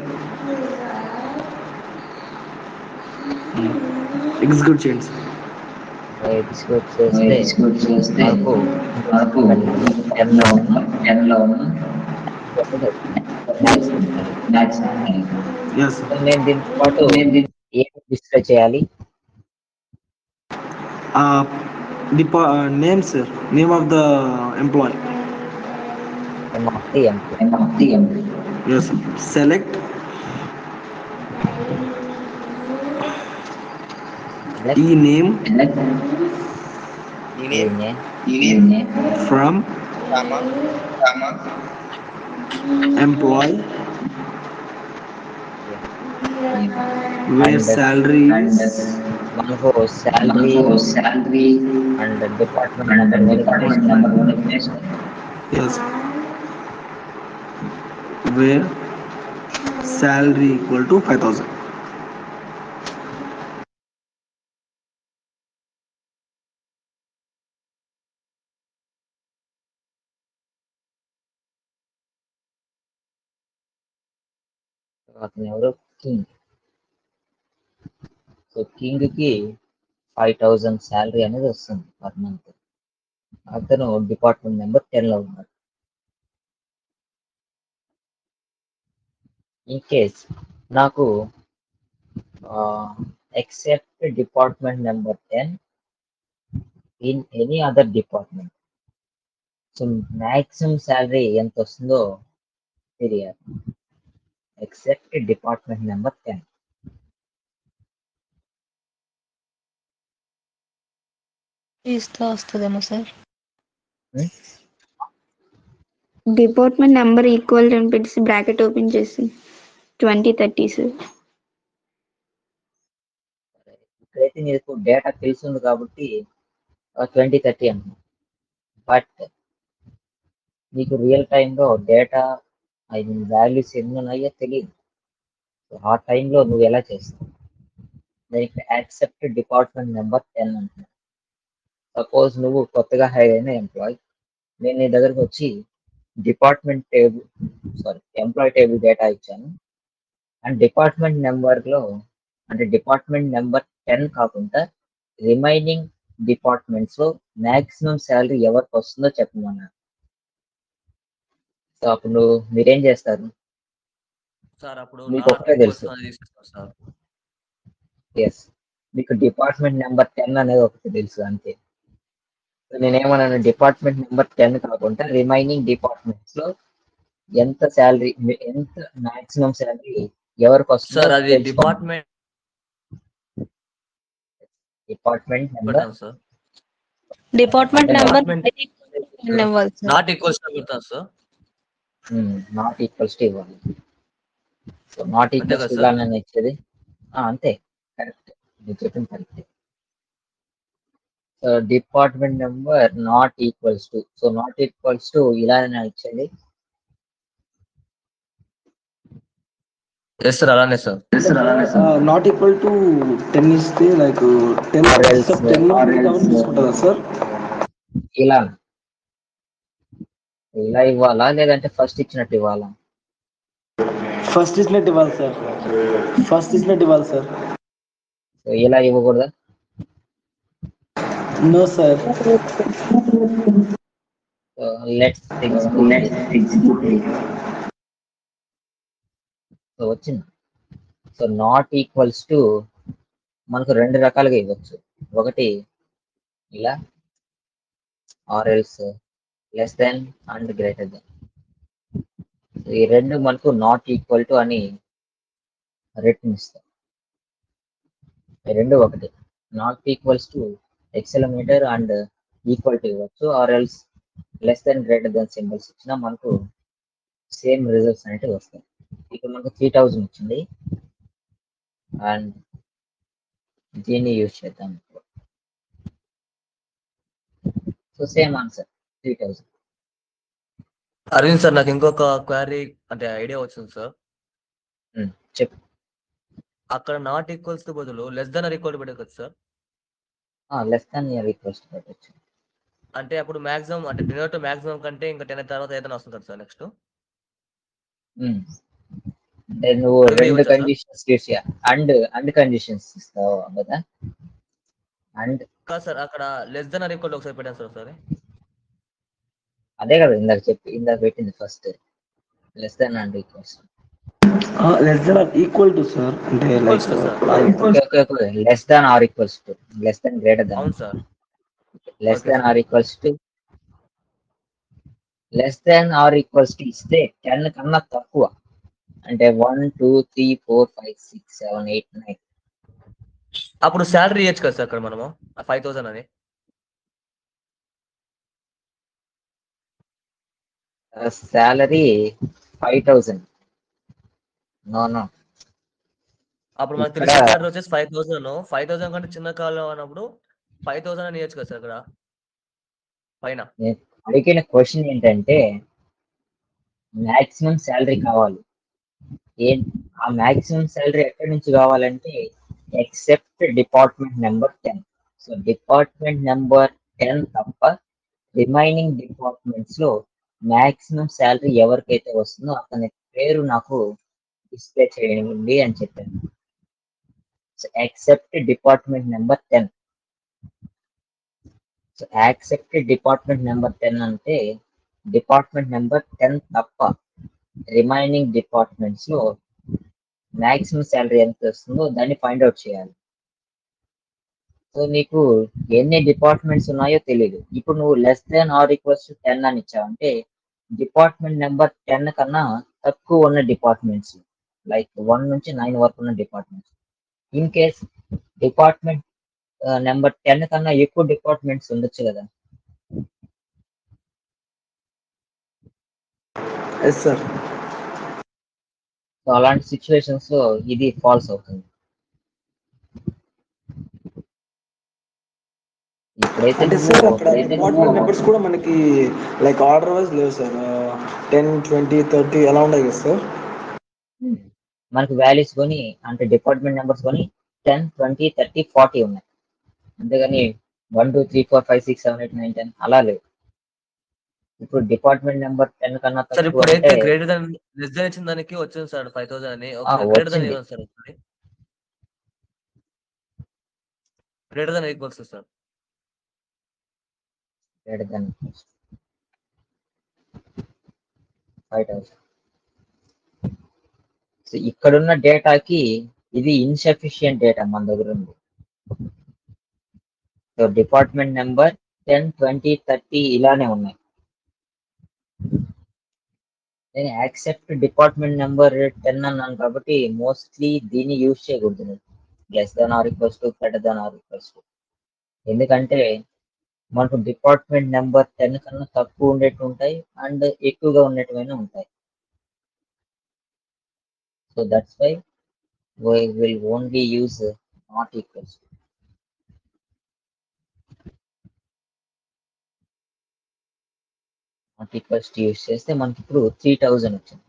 execute చేయండి sir execute చేస్తే మనకు ten లో ఉన్న yes నేను దీంతో పాటు ఏం display చేయాలి డిపా name sir name of the employee name of the employee yes select ename ఈయనే ఫ్రమ్ రామ రామ ఎంప్లాయ్ వేర్ And- శాలరీ మనకు salary and department number yes where salary equal to five thousand అతను ఎవరు King so King కి five thousand salary అనేది వస్తుంది per month అతను డిపార్ట్మెంట్ నెంబర్ టెన్ లో ఉన్నాడు ఇన్ కేస్ నాకు except department number ten in any other department so maximum salary ఎంత వస్తుందో తెలియాలి ఎక్సెప్ట్ డిపార్ట్మెంట్ నెంబర్ టెన్ ఇస్తే వస్తుందేమో సార్ డిపార్ట్మెంట్ నెంబర్ ఈక్వల్ అని పెట్టేసి బ్రాకెట్ ఓపెన్ చేసి ట్వంటీ థర్టీస్ ఇక్కడైతే నీకు డేటా తెలిసింది కాబట్టి ట్వంటీ థర్టీ అంటున్నా బట్ నీకు రియల్ టైంలో డేటా ఐ మీన్ వాల్యూస్ ఎన్ని ఉన్నాయో తెలియదు సో ఆ టైంలో నువ్వు ఎలా చేస్తావు దానికి యాక్సెప్ట్ డిపార్ట్మెంట్ నెంబర్ టెన్ అంటున్నా సపోజ్ నువ్వు కొత్తగా హైర్ అయిన ఎంప్లాయ్ నేను నీ దగ్గరకు వచ్చి department table sorry employee table data ఇచ్చాను అండ్ డిపార్ట్మెంట్ నెంబర్లో అంటే డిపార్ట్మెంట్ నెంబర్ టెన్ కాకుండా రిమైనింగ్ డిపార్ట్మెంట్స్ లో మాక్సిమం శాలరీ ఎవరికి వస్తుందో చెప్పమన్నారు సో అప్పుడు మీరేం చేస్తారు సార్ అప్పుడు మీకు నాకు ఒక్కటే ఎక్కువ తెలుసు. వస్తుందని తీసేస్తాను సార్ ఎస్ మీకు డిపార్ట్మెంట్ నెంబర్ టెన్ అనేది ఒకటి తెలుసు అంతే సో నేనేమన్నాను డిపార్ట్మెంట్ నెంబర్ టెన్ కాకుండా రిమైనింగ్ డిపార్ట్మెంట్స్ లో ఎంత శాలరీ ఎంత మాక్సిమం శాలరీ ఎవరికి వస్తుందో సార్ అది తెలుసుకోండి. డిపార్ట్మెంట్ డిపార్ట్మెంట్ నెంబర్ పెడతాం సార్ డిపార్ట్మెంట్ నెంబర్ Department- ఇవ్వాలి సార్ నాట్ ఈక్వల్స్ పెడతాం సార్ నాట్ ఈక్వల్స్ టు ఇవ్వాలి సో నాట్ అంతే ఈక్వల్స్ కదా టు సార్? ఇవ్వాలని ఇచ్చేది ఆ, అంతే కరెక్ట్ మీరు చెప్పింది correct so department number not equals to so not equals to ఇలానే ఇచ్చేది ఎస్ సార్ అలానే sir not equal to ten ఇస్తే like ten Or else, ten or else, తీసుకుంటుందా సార్ ఇలా ఇలా ఇవ్వాలా లేదంటే ఫస్ట్ ఇచ్చినట్టు ఇవ్వాలా ఫస్ట్ ఇచ్చినట్టు ఇవ్వాలి సార్ ఫస్ట్ ఇచ్చినట్టు ఇవ్వాలి సార్ సో ఇలా ఇవ్వకూడదా no sir so let's so వచ్చింది సో నాట్ ఈక్వల్స్ టు మనకు రెండు రకాలుగా ఇవ్వచ్చు ఒకటి ఇలా or else less then and greater than ఈ రెండు మనకు నాట్ ఈక్వల్ టు అని రిటర్న్ ఇస్తాం ఈ రెండు ఒకటి not equals to exclamation and equal to ఇవ్వచ్చు or else less than greater than symbols ఇచ్చినా మనకు సేమ్ రిజల్ట్స్ అనేవి వస్తాయి ఇప్పుడు మనకు త్రీ థౌజండ్ వచ్చింది అండ్ దీన్ని యూజ్ చేద్దాం so same answer three thousand Arvind sir నాకు ఇంకొక క్వారీ అంటే ఐడియా వచ్చింది సార్ చెప్పు అక్కడ నాట్ ఈక్వల్స్ తో బదులు లెస్ దెన్ ఆర్ ఈక్వల్ పెట్టదు కదా సార్ లెస్ దాన్ రిక్వెస్ట్ పెట్టచ్చు అంటే అప్పుడు మాక్సిమం అంటే డినర్ టు మాక్సిమం కంటే ఇంకా టెన్ తర్వాత ఏదైనా వస్తుంది కదా సార్ నెక్స్ట్ అంటే నువ్వు అడిగి రెండు ఇవ్వచ్చా సార్? Conditions use and and conditions ఇస్తావు కదా అండ్ కాదు సార్ అక్కడ లెస్ దెన్ ఆర్ ఈక్వల్ ఒకసారి పెట్టాను సార్ ఒకసారి అదే కదా ఇందాక చెప్పి ఇందాక పెట్టింది first less than and equals less than or equal to sir అంటే like Equals to, sir. Less than or equals to less than greater than అవును sir less Okay, than sir. Or equals to less than or equals to ఇస్తే ten కన్నా తక్కువ అంటే one two three four five six seven eight nine అప్పుడు salary ఇవ్వచ్చు కదా sir అక్కడ మనము ఫైవ్ థౌసండ్ అని salary five thousand no no అప్పుడు మనకు ఇక్కడ- తెలిసిన శాలరీ వచ్చేసి ఫైవ్ థౌసండ్ ఫైవ్ థౌసండ్ కంటే చిన్న కాలం అన్నప్పుడు ఫైవ్ థౌసండ్ అని ఇవ్వచ్చు కదా సార్ అక్కడ పైన అడిగిన క్వశ్చన్ ఏంటంటే మాక్సిమం శాలరీ కావాలి ఏం ఆ మాక్సిమం శాలరీ ఎక్కడి నుంచి కావాలంటే except department number ten so department number ten తప్ప రిమైనింగ్ డిపార్ట్మెంట్స్ లో మాక్సిమం శాలరీ ఎవరికైతే వస్తుందో అతని పేరు నాకు డిస్ప్లే చేయండి అని చెప్పాను so accept department number ten so accept department number ten అంటే డిపార్ట్మెంట్ నెంబర్ టెన్ తప్ప రిమైనింగ్ డిపార్ట్మెంట్స్ లో మాక్సిమం శాలరీ ఎంత వస్తుందో దాన్ని ఫైండ్ అవుట్ చేయాలి సో నీకు ఎన్ని డిపార్ట్మెంట్స్ ఉన్నాయో తెలియదు ఇప్పుడు నువ్వు less than or equals to ten అని ఇచ్చావంటే డిపార్ట్మెంట్ నెంబర్ టెన్ కన్నా తక్కువ ఉన్న డిపార్ట్మెంట్స్ లైక్ వన్ నుంచి నైన్ వరకు ఉన్న departments in case department number ten కన్నా ఎక్కువ డిపార్ట్మెంట్స్ ఉండొచ్చు కదా ఎస్ సార్ సో అలాంటి సిచ్యువేషన్స్ లో ఇది ఫాల్స్ అవుతుంది ఇప్పుడైతే అంటే నువ్వు- సార్ అక్కడ ఇప్పుడైతే డిపార్ట్మెంట్ నువ్వు- నెంబర్స్ కూడా మనకి లైక్ ఆర్డర్ వైజ్ లేవు సార్ టెన్ ట్వంటీ థర్టీ ఎలా ఉన్నాయి కదా సార్ ఉమ్, మనకు వాల్యూస్ కొని అంటే డిపార్ట్మెంట్ నెంబర్స్ కొని టెన్ ట్వంటీ థర్టీ ఫార్టీ ఉన్నాయి అంతేగాని one two three four five six seven eight nine ten అలా లేవు ఇప్పుడు డిపార్ట్మెంట్ నెంబర్ టెన్ కన్నా సార్ తక్కువ ఇప్పుడైతే అంటే గ్రేటర్ దాన్ లెస్ దాన్ ఇచ్చిన దానికి వచ్చింది సార్ ఫైవ్ థౌసండ్ అని ఆ, ఒకసారి గ్రేటర్ దాన్ వచ్చింది. ఇవ్వండి సార్ ఒకసారి greater than equals sir greater than five thousand so ఇక్కడున్న డేటాకి ఇది ఇన్సఫిషియంట్ డేటా మన దగ్గర ఉంది so department number ten twenty thirty ఇలానే ఉన్నాయి నేను యాక్సెప్ట్ డిపార్ట్మెంట్ నెంబర్ టెన్ అన్నాను కాబట్టి మోస్ట్లీ దీన్ని యూజ్ చేయకూడదు నువ్వు less than or equals to greater than or equals to ఎందుకంటే మనకు డిపార్ట్మెంట్ నెంబర్ టెన్ కన్నా తక్కువ ఉండేవి ఉంటాయి అండ్ ఎక్కువగా ఉండేటివైనా ఉంటాయి so that's why we will only use uh, not equals to. Not equals to use చేస్తే మనకి ఇప్పుడు త్రీ థౌజండ్ వచ్చింది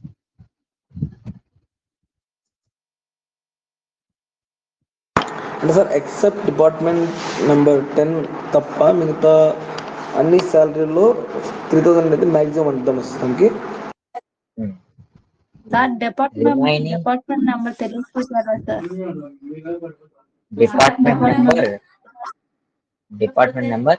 అంటే sir except department number ten తప్ప మిగతా అన్ని శాలరీలో త్రీ థౌసండ్ అయితే మ్యాక్సిమం అర్థం వస్తుంది Hmm. Sir department Remaining- department number తెలియకపోతారా sir department number department number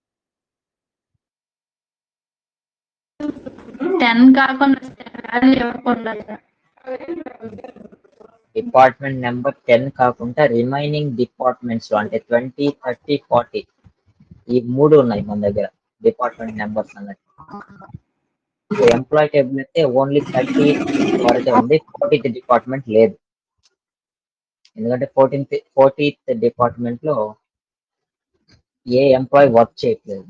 ten కాకుండా salary ఇవ్వకుండా సార్ డిపార్ట్మెంట్ నెంబర్ టెన్ కాకుండా రిమైనింగ్ డిపార్ట్మెంట్స్ లో అంటే ట్వంటీ థర్టీ ఫార్టీ ఈ మూడు ఉన్నాయి మన దగ్గర డిపార్ట్మెంట్ నెంబర్స్ అన్నట్టు ఎంప్లాయ్ టేబుల్ అయితే ఓన్లీ థర్టీ వరకే ఉంది ఫోర్టీత్ డిపార్ట్మెంట్ లేదు ఎందుకంటే ఫోర్టీన్త్ ఫోర్టీత్ డిపార్ట్మెంట్ లో ఏ ఎంప్లాయ్ వర్క్ చేయట్లేదు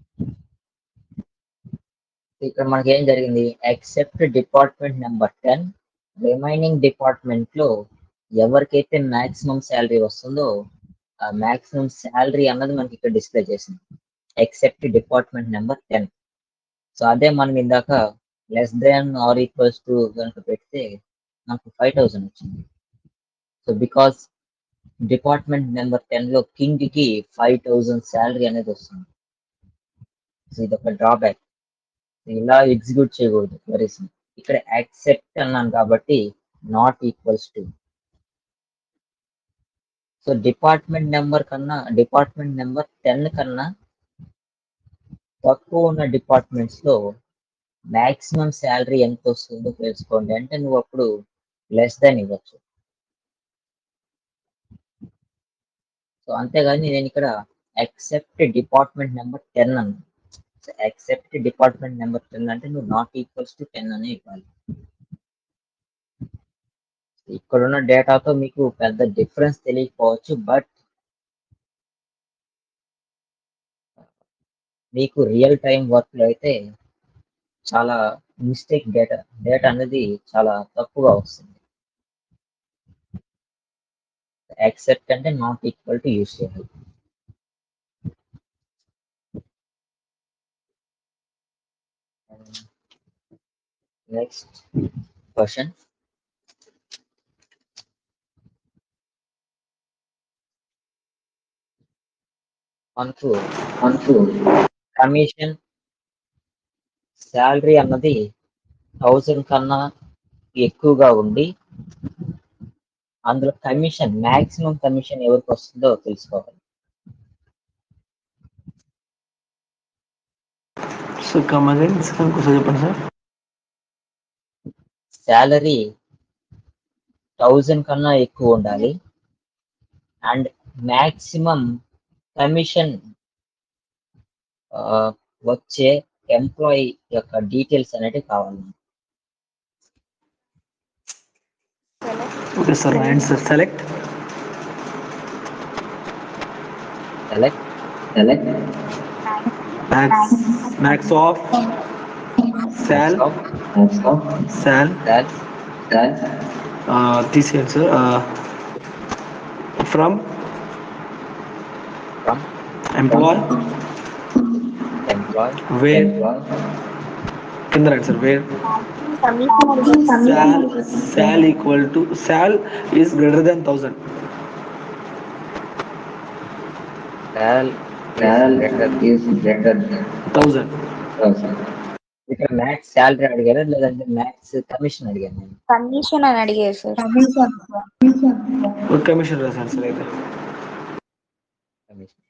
ఇక్కడ మనకి ఏం జరిగింది except department number ten remaining department లో ఎవరికైతే మాక్సిమం శాలరీ వస్తుందో ఆ మాక్సిమం శాలరీ అన్నది మనకి ఇక్కడ డిస్ప్లే చేసింది except department number ten so అదే మనం ఇందాక less than or equals to కనుక పెడితే నాకు ఫైవ్ థౌసండ్ వచ్చింది so because department number ten లో కింగ్ కి ఫైవ్ థౌసండ్ శాలరీ అనేది వస్తుంది సో ఇది ఒక డ్రాబ్యాక్ ఇలా ఎగ్జిక్యూట్ చేయకూడదు క్వరీస్ ఇక్కడ యాక్సెప్ట్ అన్నాను కాబట్టి not equals to so department number కన్నా డిపార్ట్మెంట్ నెంబర్ టెన్ కన్నా తక్కువ ఉన్న డిపార్ట్మెంట్స్ లో మాక్సిమం శాలరీ ఎంత వస్తుందో తెలుసుకోండి అంటే నువ్వు అప్పుడు లెస్ దాన్ ఇవ్వచ్చు సో అంతేగాని నేను ఇక్కడ యాక్సెప్ట్ డిపార్ట్మెంట్ నెంబర్ టెన్ అన్నాను యాక్సెప్ట్ డిపార్ట్మెంట్ నెంబర్ టెన్ అంటే నువ్వు నాట్ ఈక్వల్స్ టు టెన్ అనే ఇవ్వాలి ఇక్కడున్న డేటాతో మీకు పెద్ద డిఫరెన్స్ తెలియకపోవచ్చు బట్ మీకు రియల్ టైం వర్క్ లో అయితే చాలా మిస్టేక్ డేటా డేటా అనేది చాలా తక్కువగా వస్తుంది యాక్సెప్ట్ అంటే నాట్ ఈక్వల్ టు యూస్ చేయాలి నెక్స్ట్ క్వశ్చన్ మనకు మనకు కమిషన్ శాలరీ అన్నది థౌజండ్ కన్నా ఎక్కువగా ఉండి అందులో కమిషన్ మాక్సిమం కమిషన్ ఎవరికి వస్తుందో తెలుసుకోవాలి సో కమ్ అగైన్ సార్ ఒకసారి చెప్పండి సార్ శాలరీ థౌజండ్ కన్నా ఎక్కువ ఉండాలి అండ్ మాక్సిమం కమిషన్ వచ్చే ఎంప్లాయీ యొక్క డీటెయిల్స్ అనేవి కావాలి okay sir answer select select select max max of sal max of సాల్ that sal తీసేయండి sir from from employee employee where employee కింద రండి sir where sal sal equal to sal is greater than thousand sal sal is greater than thousand thousand ఇక్కడ max salary అడిగారా లేదంటే max commission అడిగాను నేను commission అని అడిగారు సార్ ఒక కమిషన్ రాశాను సార్ అయితే కమిషన్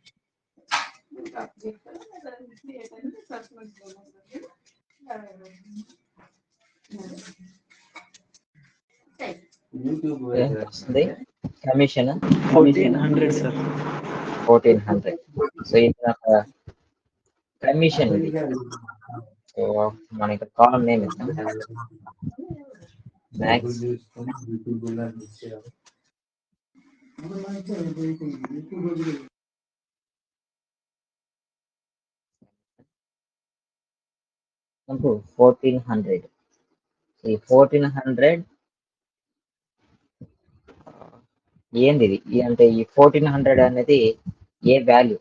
వస్తుంది commission fourteen hundred sir fourteen hundred so ఇది ఒక కమిషన్ ఇది సో మన ఇక్కడ కాలం నేమ్ ఇస్తాం మ్యాక్స్ మనకు ఫోర్టీన్ హండ్రెడ్ ఈ ఫోర్టీన్ హండ్రెడ్ ఏంది ఇది ఈ అంటే ఈ ఫోర్టీన్ హండ్రెడ్ అనేది ఏ వాల్యూ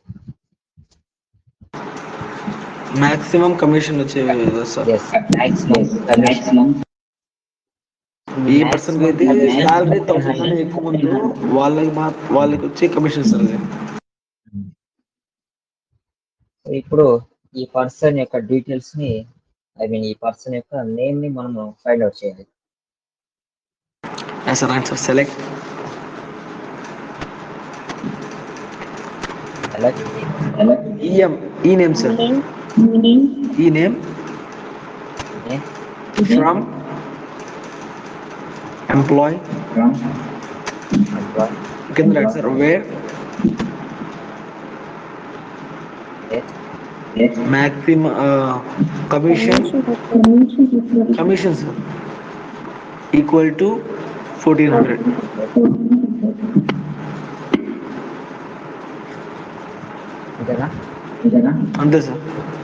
మాక్సిమం కమిషన్ వచ్చే సార్ ఎస్ మ్యాక్సిమం maximum ఏ పర్సన్ అయితే శాలరీ థౌసండ్ ఎక్కువ ఉందో వాళ్ళకి మా వాళ్ళకి వచ్చే కమిషన్ సార్ అది ఇప్పుడు ఈ పర్సన్ యొక్క డీటెయిల్స్ ని ఐ మీన్ ఈ పర్సన్ యొక్క నేమ్ ని మనము ఫైండ్ అవుట్ చేయాలి సార్ ఆన్సర్ సెలెక్ట్ అలా ఈఎం ఈ నేమ్ సార్ ఈ నేమ్ ఫ్రమ్ ఎంప్లాయ్ from కింద right sir where yes, maximum uh, commission commission sir equal to 1400 అంతేనా ఇదేనా అంతే సార్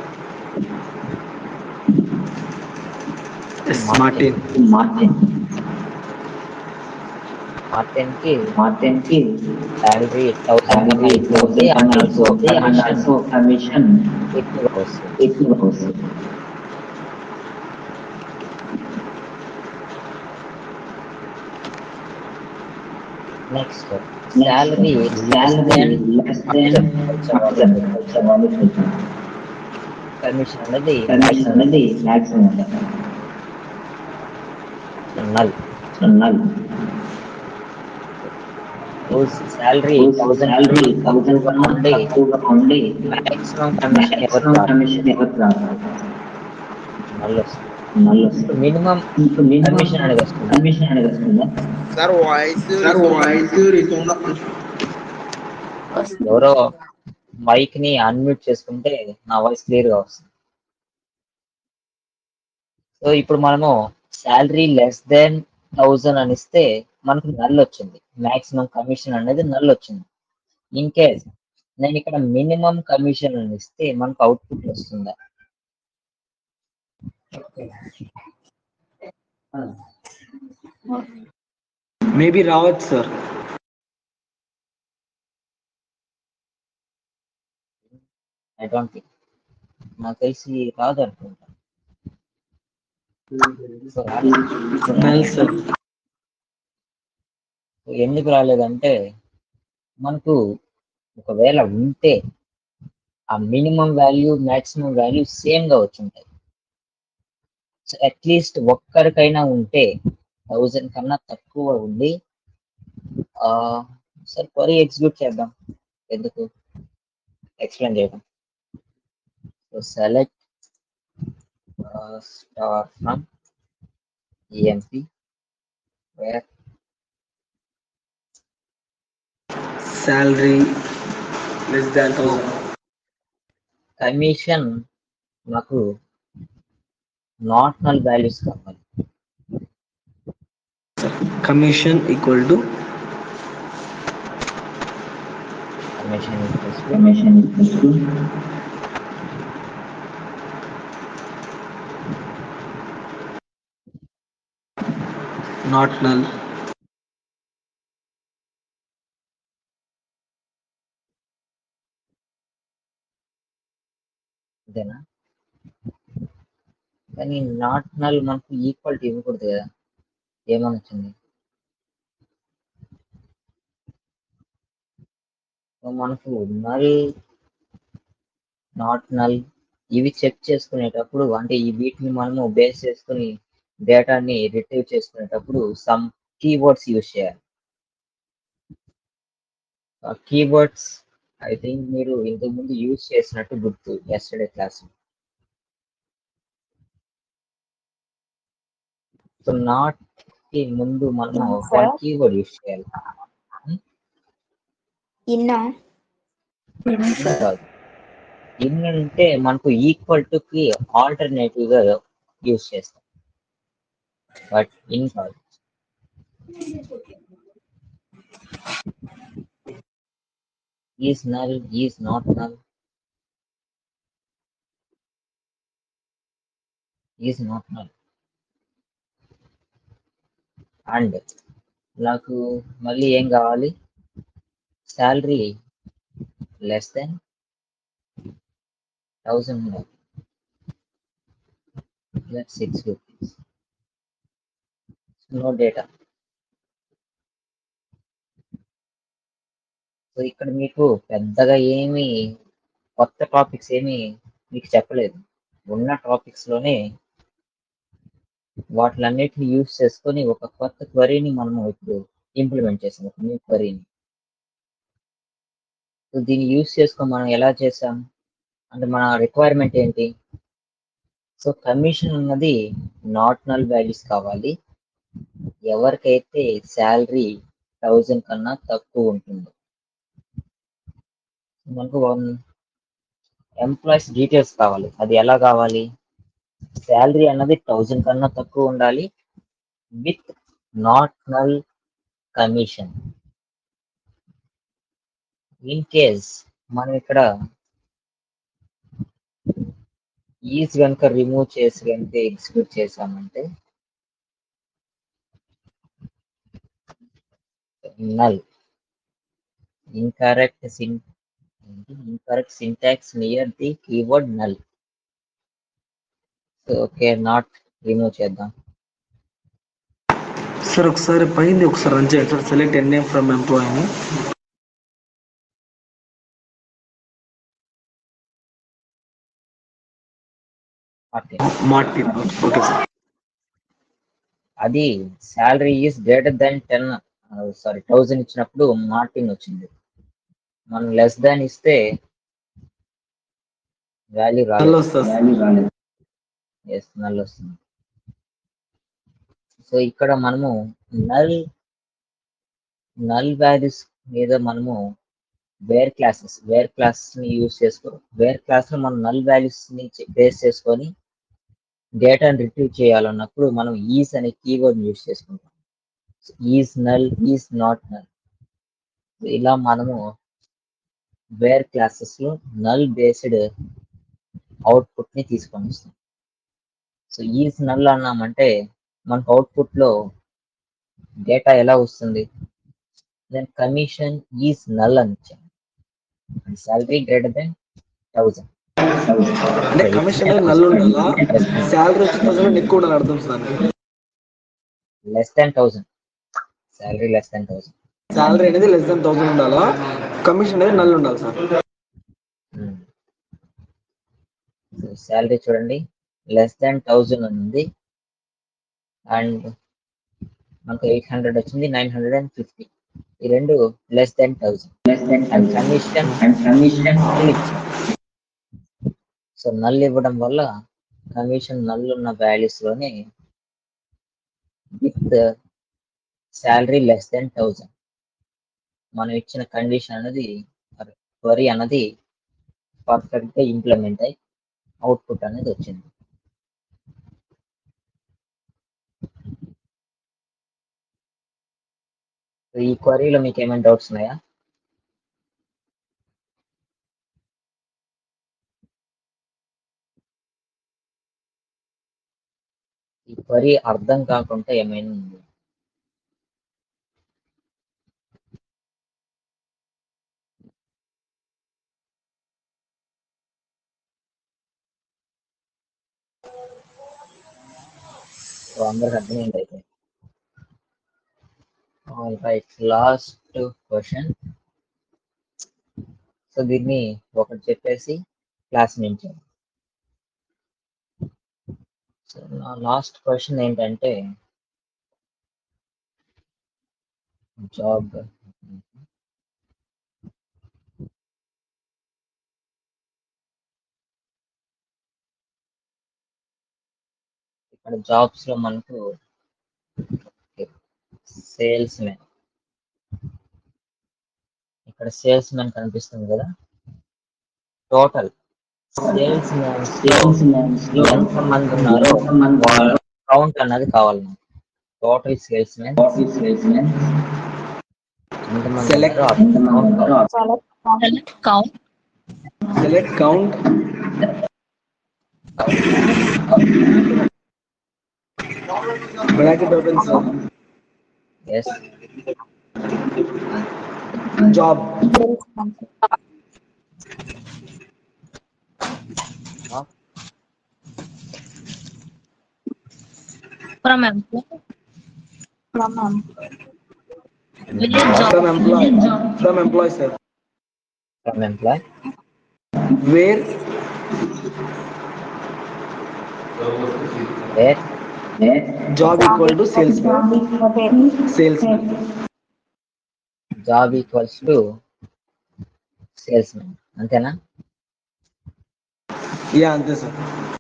ఎస్ మార్టిన్ మార్టిన్ మార్టెన్ కి మార్టిన్ కి శాలరీ థౌసండ్ salary అయిపోతే thousand అండ్ ఆల్సో అయిపోతే and also commission ఎక్కువ వస్తుంది ఎక్కువ వస్తుంది next salary salary less than commission అనేది commission అనేది maximum null null salary thousand salary thousand కన్నా ఉండి తక్కువగా ఉండి మాక్సిమం కమిషన్ ఎవరు maximum commission ఎవరు రాదు నల్ వస్తుంది null వస్తుంది మినిమం ఇప్పుడు minimum కమిషన్ అనేది వస్తుంది commission అనేది వస్తుందా sir voice sir voice resound ఎవరో మైక్ ని అన్మ్యూట్ చేసుకుంటే నా వాయిస్ క్లియర్ గా వస్తుంది సో ఇప్పుడు మనము శాలరీ లెస్ దెన్ థౌజండ్ అని ఇస్తే మనకు నల్ వచ్చింది మాక్సిమం కమిషన్ అనేది నల్ వచ్చింది ఇన్ కేస్ నేను ఇక్కడ మినిమం కమిషన్ అని ఇస్తే మనకు అవుట్పుట్ వస్తుందా మేబీ రావచ్చు సార్ ఐ డోంట్ థింక్ నాకు తెలిసి రాదు అనుకుంటా సో నల్ సార్ ఎందుకు రాలేదంటే మనకు ఒకవేళ ఉంటే ఆ minimum value maximum value same గా వచ్చుంటాయి సో అట్లీస్ట్ ఒక్కరికైనా ఉంటే థౌజండ్ కన్నా తక్కువ ఉండి ఆ సరే క్వరీ ఎగ్జిక్యూట్ చేద్దాం ఎందుకు ఎక్స్ప్లెయిన్ చేయడం so select star from EMP where salary less than thousand commission నాకు నాట్ నల్ వాల్యూస్ కావాలి commission equal to commission commission equals to not null అంతేనా కానీ నాట్ నల్ మనకు ఈక్వాలిటీ ఇవ్వకూడదు కదా ఏమని వచ్చింది సో మనకు నల్ నాట్ నల్ ఇవి చెక్ చేసుకునేటప్పుడు అంటే ఈ వీటిని మనము బేస్ చేసుకుని డేటాని రిట్రీవ్ చేసుకునేటప్పుడు సమ్ కీవర్డ్స్ యూజ్ చేయాలి ఆ కీవర్డ్స్ ఐ థింక్ మీరు ఇంతకు ముందు యూజ్ చేసినట్టు గుర్తు ఎస్టర్డే క్లాస్ సో నాట్ కి ముందు మనం వన్ కీవర్డ్ యూజ్ చేయాలి ఇన్నా కాదు ఇన్ అంటే మనకు ఈక్వల్ టు కి ఆల్టర్నేటివ్ గా యూస్ చేస్తాం బట్ ఇన్ కాదు is null is not null is not null and నాకు మళ్ళీ ఏం కావాలి salary less then thousand that six rupees no data so ఇక్కడ మీకు పెద్దగా ఏమి కొత్త టాపిక్స్ ఏమి మీకు చెప్పలేదు ఉన్న టాపిక్స్ లోనే వాటిలన్నిటిని యూస్ చేసుకొని ఒక కొత్త క్వరీని మనము ఇప్పుడు ఇంప్లిమెంట్ చేసాం ఒక న్యూ క్వరీని సో దీన్ని యూస్ చేసుకొని మనం ఎలా చేసాం అంటే మన రిక్వైర్మెంట్ ఏంటి సో కమిషన్ అన్నది నాట్ నల్ వాల్యూస్ కావాలి ఎవరికైతే శాలరీ థౌజండ్ కన్నా తక్కువ ఉంటుందో మనకు వన్ ఎంప్లాయీస్ డీటెయిల్స్ కావాలి అది ఎలా కావాలి శాలరీ అన్నది థౌజండ్ కన్నా తక్కువ ఉండాలి with not null commission in case మనం ఇక్కడ ఈజ్ కనుక రిమూవ్ చేసి కనుక ఎగ్జిక్యూట్ చేసామంటే null incorrect syn incorrect syntax near the keyword null so okay not remove చేద్దాం సార్ ఒకసారి పైన ఒకసారి రన్ చేయండి sir select name from employee అని ఓకే మార్టిన్ ఓకే సార్ అది salary is greater then ten sorry thousand ఇచ్చినప్పుడు మార్టిన్ వచ్చింది మనం లెస్ దాన్ ఇస్తే వాల్యూ నల్ రాలేదు వస్తుంది వాల్యూ రాలేదు ఎస్ నల్ వస్తుంది సో ఇక్కడ మనము నల్ నల్ వాల్యూస్ మీద మనము వేర్ క్లాసెస్ వేర్ క్లాసెస్ ని యూజ్ చేసుకో వేర్ క్లాస్ లో మనం నల్ వాల్యూస్ ని బేస్ చేసుకొని డేటాను రిట్రీవ్ చేయాలన్నప్పుడు మనం ఈస్ అనే కీవర్డ్ యూజ్ చేసుకుంటాం is null is not null ఇలా మనము వేర్ క్లాసెస్ లో నల్ బేస్డ్ అవుట్పుట్ ని తీసుకొని వస్తాం సో ఈజ్ నల్ అన్నామంటే మనకు అవుట్పుట్ లో డేటా ఎలా వస్తుంది దెన్ కమిషన్ ఈజ్ నల్ అని ఇచ్చాను సాలరీ గ్రేటర్ దెన్ థౌజండ్ అంటే కమిషన్ అనేది నల్ ఉండాలా శాలరీ వచ్చిన థౌసండ్ ఎక్కువ ఉండాలి అర్థం sir less then thousand salary less then thousand salary అనేది లెస్ దాన్ థౌసండ్ ఉండాలా కమిషన్ అనేది నల్ ఉండాలి సార్ శాలరీ చూడండి లెస్ దాన్ థౌజండ్ ఉంది అండ్ మనకు ఎయిట్ హండ్రెడ్ వచ్చింది నైన్ హండ్రెడ్ అండ్ ఫిఫ్టీ ఈ రెండు less than thousand less then and commission and commission so null ఇవ్వడం వల్ల కమిషన్ నల్ ఉన్న వాల్యూస్ లోనే with salary less then thousand మనం ఇచ్చిన కండిషన్ అనేది క్వరీ అన్నది పర్ఫెక్ట్ గా ఇంప్లిమెంట్ అయి అవుట్పుట్ అనేది వచ్చింది సో ఈ క్వరీలో మీకు ఏమైనా డౌట్స్ ఉన్నాయా ఈ క్వరీ అర్థం కాకుండా ఏమైనా ఉంది సో అందరికి అర్థమైంది అయితే రైట్ లాస్ట్ క్వశ్చన్ సో దీన్ని ఒకటి చెప్పేసి క్లాస్ నుంచి సో నా లాస్ట్ క్వశ్చన్ ఏంటంటే జాబ్ ఇక్కడ జాబ్స్ లో మనకు సేల్స్ మెన్ ఇక్కడ సేల్స్ మెన్ కనిపిస్తుంది కదా టోటల్ సేల్స్ మ్యాన్స్ లో ఎంత మంది ఉన్నారో వాళ్ళ కౌంట్ అన్నది కావాలి నాకు టోటల్ సేల్స్ మ్యాన్ ఎంతమంది Select. ఉన్నారో అంత కౌంట్ కావాలి Select count. Bracket open, sir. Yes Job. From employee. From employee. From employee. From employee, sir. From employee Where where job equal to salesman. Salesman. Job equals to salesman అంతేనా Yeah, అంతే sir.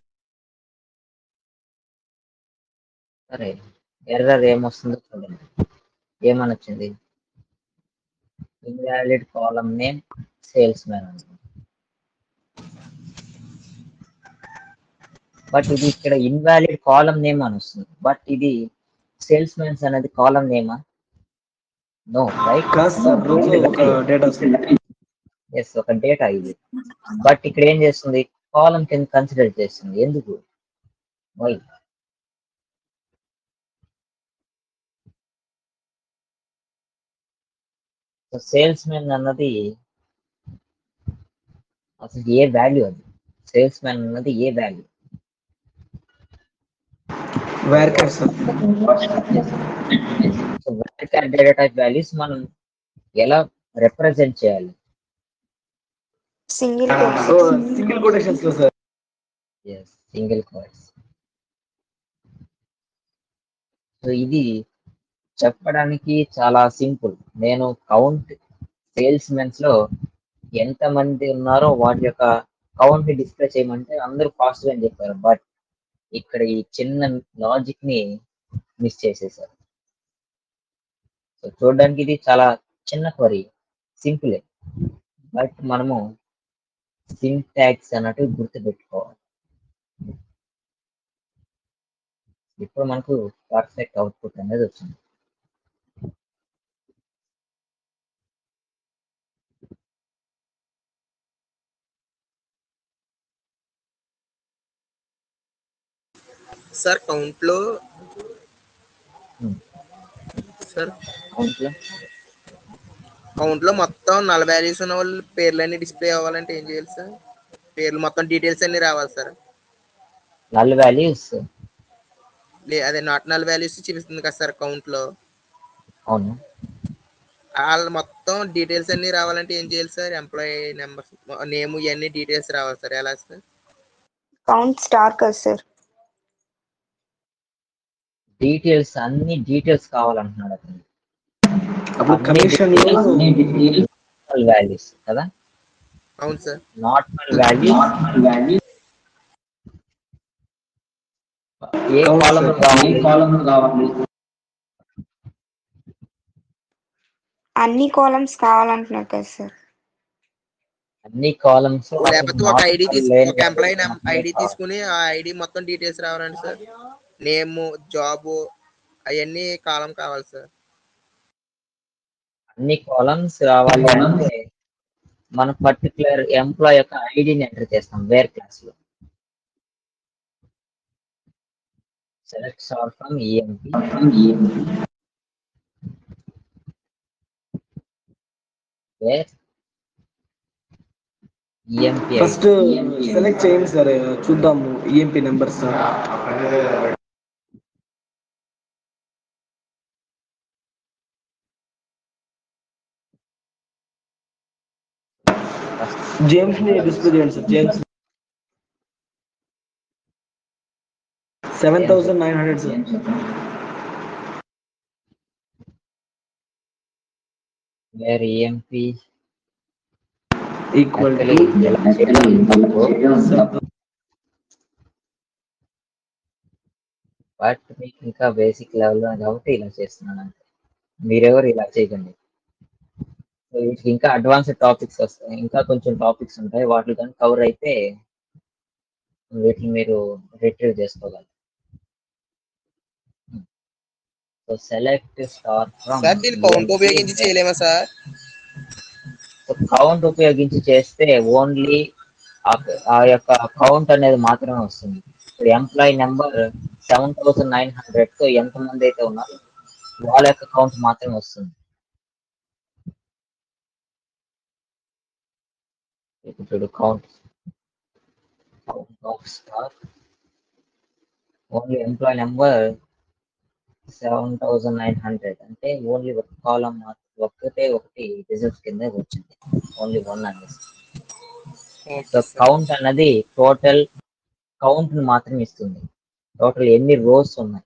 సరే error ఏమొస్తుందో చూడండి ఏమని వచ్చింది invalid column name salesman అని but ఇది ఇక్కడ ఇన్వాలిడ్ కాలం నేమ్ అని వస్తుంది బట్ ఇది సేల్స్ మ్యాన్స్ అనేది కాలం నేమా నో రైట్ కాదు సార్ రోజు ఒక డేటా వస్తుంది ఎస్ ఒక డేటా ఇది బట్ ఇక్కడ ఏం చేస్తుంది కాలం కింద కన్సిడర్ చేస్తుంది ఎందుకు వై సేల్స్ మ్యాన్ అన్నది అసలు ఏ వాల్యూ అది సేల్స్ మ్యాన్ అన్నది ఏ value varchar sir so data type values మనం ఎలా రిప్రజెంట్ చేయాలి సింగిల్ సో సింగిల్ కొటేషన్స్ లో sir yes single quotes so ఇది చెప్పడానికి చాలా సింపుల్ నేను కౌంట్ సేల్స్ మెన్స్ లో ఎంత మంది ఉన్నారో వాటి యొక్క కౌంట్ ని డిస్ప్లే చేయమంటే అందరూ ఫాస్ట్ గా అని చెప్పారు బట్ ఇక్కడ ఈ చిన్న లాజిక్ ని మిస్ చేసేసారు సో చూడడానికి ఇది చాలా చిన్న క్వరీ సింపులే బట్ మనము సింటాక్స్ అన్నట్టు గుర్తుపెట్టుకోవాలి ఇప్పుడు మనకు పర్ఫెక్ట్ అవుట్పుట్ అనేది వచ్చింది సార్ కౌంట్ లో Hmm. సార్ కౌంట్లో కౌంట్ లో మొత్తం నలభై వాల్యూస్ ఉన్న వాళ్ళ పేర్లన్నీ డిస్ప్లే అవ్వాలంటే ఏం చేయాలి సార్ పేర్లు మొత్తం డీటెయిల్స్ అన్ని రావాలి సార్ నల్ వాల్యూస్ లే అదే నాట్ నల్ వాల్యూస్ చూపిస్తుంది కదా సార్ కౌంట్ లో అవును వాళ్ళ మొత్తం డీటెయిల్స్ అన్ని రావాలంటే ఏం చేయాలి సార్ ఎంప్లాయీ నెంబర్స్ నేమ్ ఇవన్నీ డీటెయిల్స్ రావాలి సార్ ఎలా సార్ కౌంట్ స్టార్ కదా సార్ డీటెయిల్స్ అన్ని డీటెయిల్స్ కావాలంటున్నాడు అతను అప్పుడు కమిషన్ నల్ వాల్యూస్ కదా అవును సార్ నాట్ నల్ వాల్యూస్ ఏ Count, కాలం sir. కావాలి అన్ని కాలమ్స్ కావాలంటున్నారు కదా సార్ అన్ని కాలమ్స్ లేకపోతే ఒక ఐడి తీసు ఒక ఎంప్లాయీ ఐడి తీసుకుని ఆ ఐడి మొత్తం డీటెయిల్స్ రావాలండి సార్ నేమ్ జాబ్ అవన్నీ కాలం కావాలి సార్ అన్ని కాలమ్స్ రావాలి అంటే మన పర్టికులర్ ఎంప్లాయ్ యొక్క ఐడిని ఎంటర్ చేస్తాం వేర్ క్లాస్ లో select sir from EMP where EMP first select చేయండి సార్ చూద్దాము ఈఎంపీ నెంబర్స్ జేమ్స్ ని డిస్ప్లే చేయండి sir James seven thousand nine hundred sir where EMP equal to but మీకు ఇంకా బేసిక్ లెవెల్ కాబట్టి ఇలా చేస్తున్నాను అంతే మీరెవరు ఇలా చేయకండి సో వీటికి ఇంకా అడ్వాన్స్డ్ టాపిక్స్ వస్తాయి ఇంకా కొంచెం టాపిక్స్ ఉంటాయి వాటి కానీ కవర్ అయితే వీటిని మీరు రిట్రీవ్ చేసుకోగలరు so select star from sir దీన్ని కౌంట్ ఉపయోగించి చేయలేమా సార్ కౌంట్ ఉపయోగించి చేస్తే ఓన్లీ ఆ యొక్క కౌంట్ అనేది మాత్రమే వస్తుంది ఇప్పుడు employee number seven thousand nine hundred తో ఎంత మంది అయితే ఉన్నారో వాళ్ళ యొక్క కౌంట్ మాత్రమే వస్తుంది ఇప్పుడు count count of star only employee number seven thousand nine hundred అంటే ఓన్లీ ఒక కాలం ఒక్కటే ఒకటి రిజల్ట్స్ కింద వచ్చింది ఓన్లీ వన్ అనేసి సో కౌంట్ అన్నది టోటల్ కౌంట్ మాత్రమే ఇస్తుంది టోటల్ ఎన్ని రోస్ ఉన్నాయి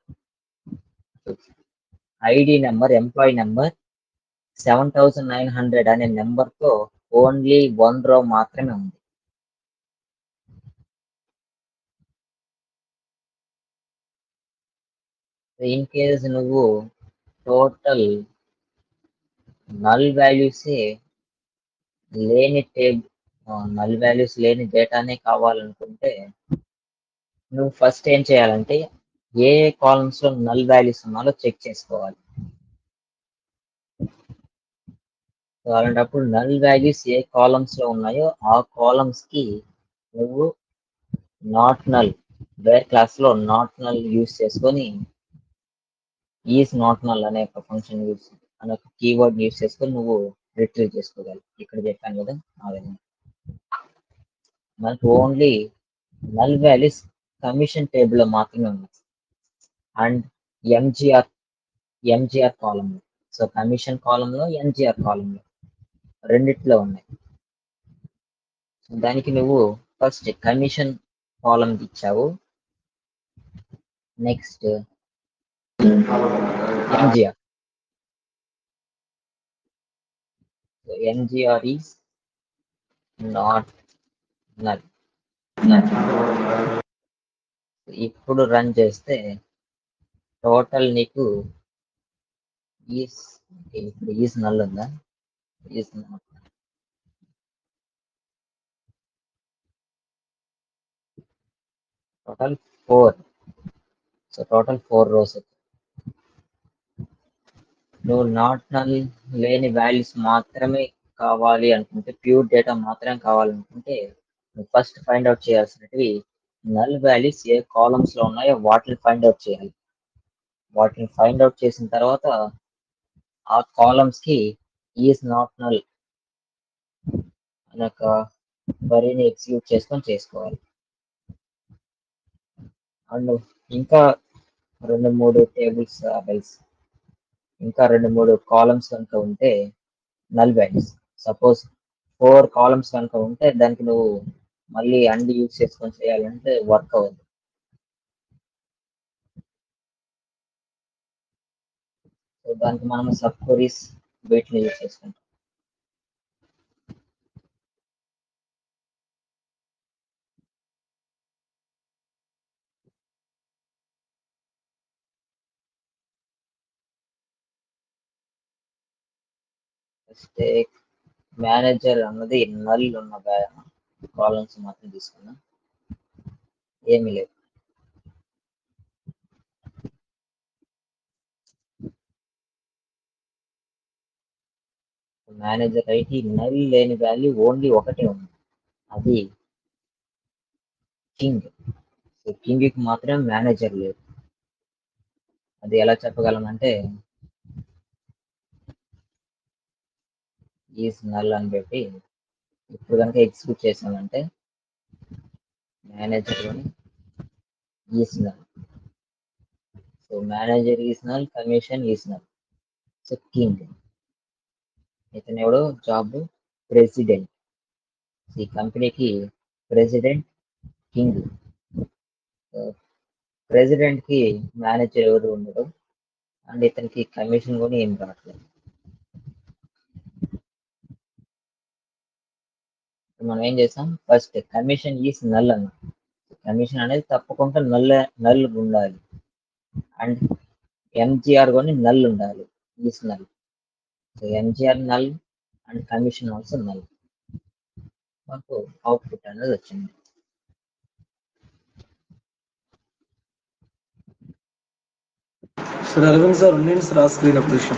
ID number employee number seven thousand nine hundred అనే నెంబర్ తో ఓన్లీ వన్ రో మాత్రమే ఉంది ఇన్ కేస్ నువ్వు టోటల్ నల్ వాల్యూసే లేని టేబుల్ నల్ వాల్యూస్ లేని డేటానే కావాలనుకుంటే నువ్వు ఫస్ట్ ఏం చేయాలంటే ఏ కాలమ్స్ లో నల్ వాల్యూస్ ఉన్నాలో చెక్ చేసుకోవాలి సో అలాంటప్పుడు నల్ వాల్యూస్ ఏ కాలమ్స్ లో ఉన్నాయో ఆ కాలమ్స్ కి నువ్వు నాట్ నల్ వేర్ క్లాస్ లో నాట్ నల్ యూస్ చేసుకొని ఈజ్ నాట్ నల్ అనే ఒక ఫంక్షన్ యూస్ అనే ఒక కీవర్డ్ యూస్ చేసుకొని నువ్వు రిట్రీవ్ చేసుకోగలవు ఇక్కడ చెప్పాను కదా ఆ విధంగా మనకు only null values commission table లో మాత్రమే ఉన్నాయి and MGR MGR column so commission కాలంలో ఎంజిఆర్ కాలంలో రెండిట్లో ఉన్నాయి దానికి నువ్వు ఫస్ట్ కమిషన్ కాలం ఇచ్చావు next MGR MGR is not null ఇప్పుడు రన్ చేస్తే టోటల్ నీకు ఈస్ ఇప్పుడు ఈస్ నల్ ఉందా is not total four so total four rows నువ్వు నాట్ నల్ లేని వాల్యూస్ మాత్రమే కావాలి అనుకుంటే ప్యూర్ డేటా మాత్రమే కావాలనుకుంటే నువ్వు ఫస్ట్ ఫైండ్ అవుట్ చేయాల్సినవి నల్ వాల్యూస్ ఏ కాలమ్స్ లో ఉన్నాయో వాటిని ఫైండ్ అవుట్ చేయాలి వాటిని ఫైండ్ అవుట్ చేసిన తర్వాత ఆ కాలమ్స్ కి ఈజ్ నాట్ నల్ అనే ఒక వరిని ఎగ్జిక్యూట్ చేసుకొని చేసుకోవాలి అండ్ ఇంకా రెండు మూడు టేబుల్స్ బెల్స్ ఇంకా రెండు మూడు కాలమ్స్ కనుక ఉంటే null values suppose four columns కనుక ఉంటే దానికి నువ్వు మళ్ళీ అండ్ యూజ్ చేసుకొని చేయాలంటే వర్క్ అవ్వదు సో దానికి మనం సబ్ క్వరీస్ వీటిని యూజ్ చేసుకుంటాం మిస్టేక్ మేనేజర్ అన్నది నల్ ఉన్న కాలమ్స్ మాత్రం తీసుకున్నా ఏమీ లేదు మేనేజర్ ఐటీ నల్ లేని వాల్యూ ఓన్లీ ఒకటే ఉంది అది కింగ్ సో కింగ్ కి మాత్రం మేనేజర్ లేదు అది ఎలా చెప్పగలం అంటే ఈజ్ నల్ అని పెట్టి ఇప్పుడు కనుక ఎగ్జిక్యూట్ చేసామంటే manager is null so manager is null commission is null so king ఇతను ఎవడు జాబ్ ప్రెసిడెంట్ ఈ కంపెనీకి ప్రెసిడెంట్ కింగ్ ప్రెసిడెంట్ కి మేనేజర్ ఎవరు ఉండడు అండ్ ఇతనికి కమిషన్ కూడా ఏం రావట్లేదు మనం ఏం చేసాం ఫస్ట్ కమిషన్ ఈస్ నల్ అన్న కమిషన్ అనేది తప్పకుండా నల్ నల్ ఉండాలి అండ్ ఎంజిఆర్ కూడా నల్ ఉండాలి is null so MGR null and commission also null మాకు అవుట్పుట్ అనేది వచ్చింది సార్ అరవింద్ సార్ ఉండండి సార్ ఆ స్క్రీన్ ఒక నిమిషం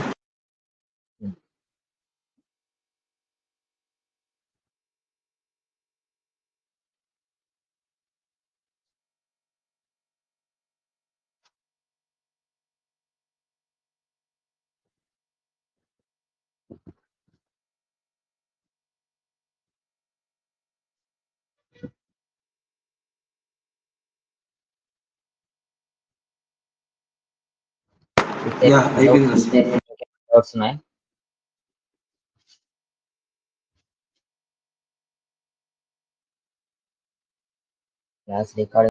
యా అయిపోయింది సార్ డౌట్స్ ఉన్నాయి క్లాస్ రికార్డ్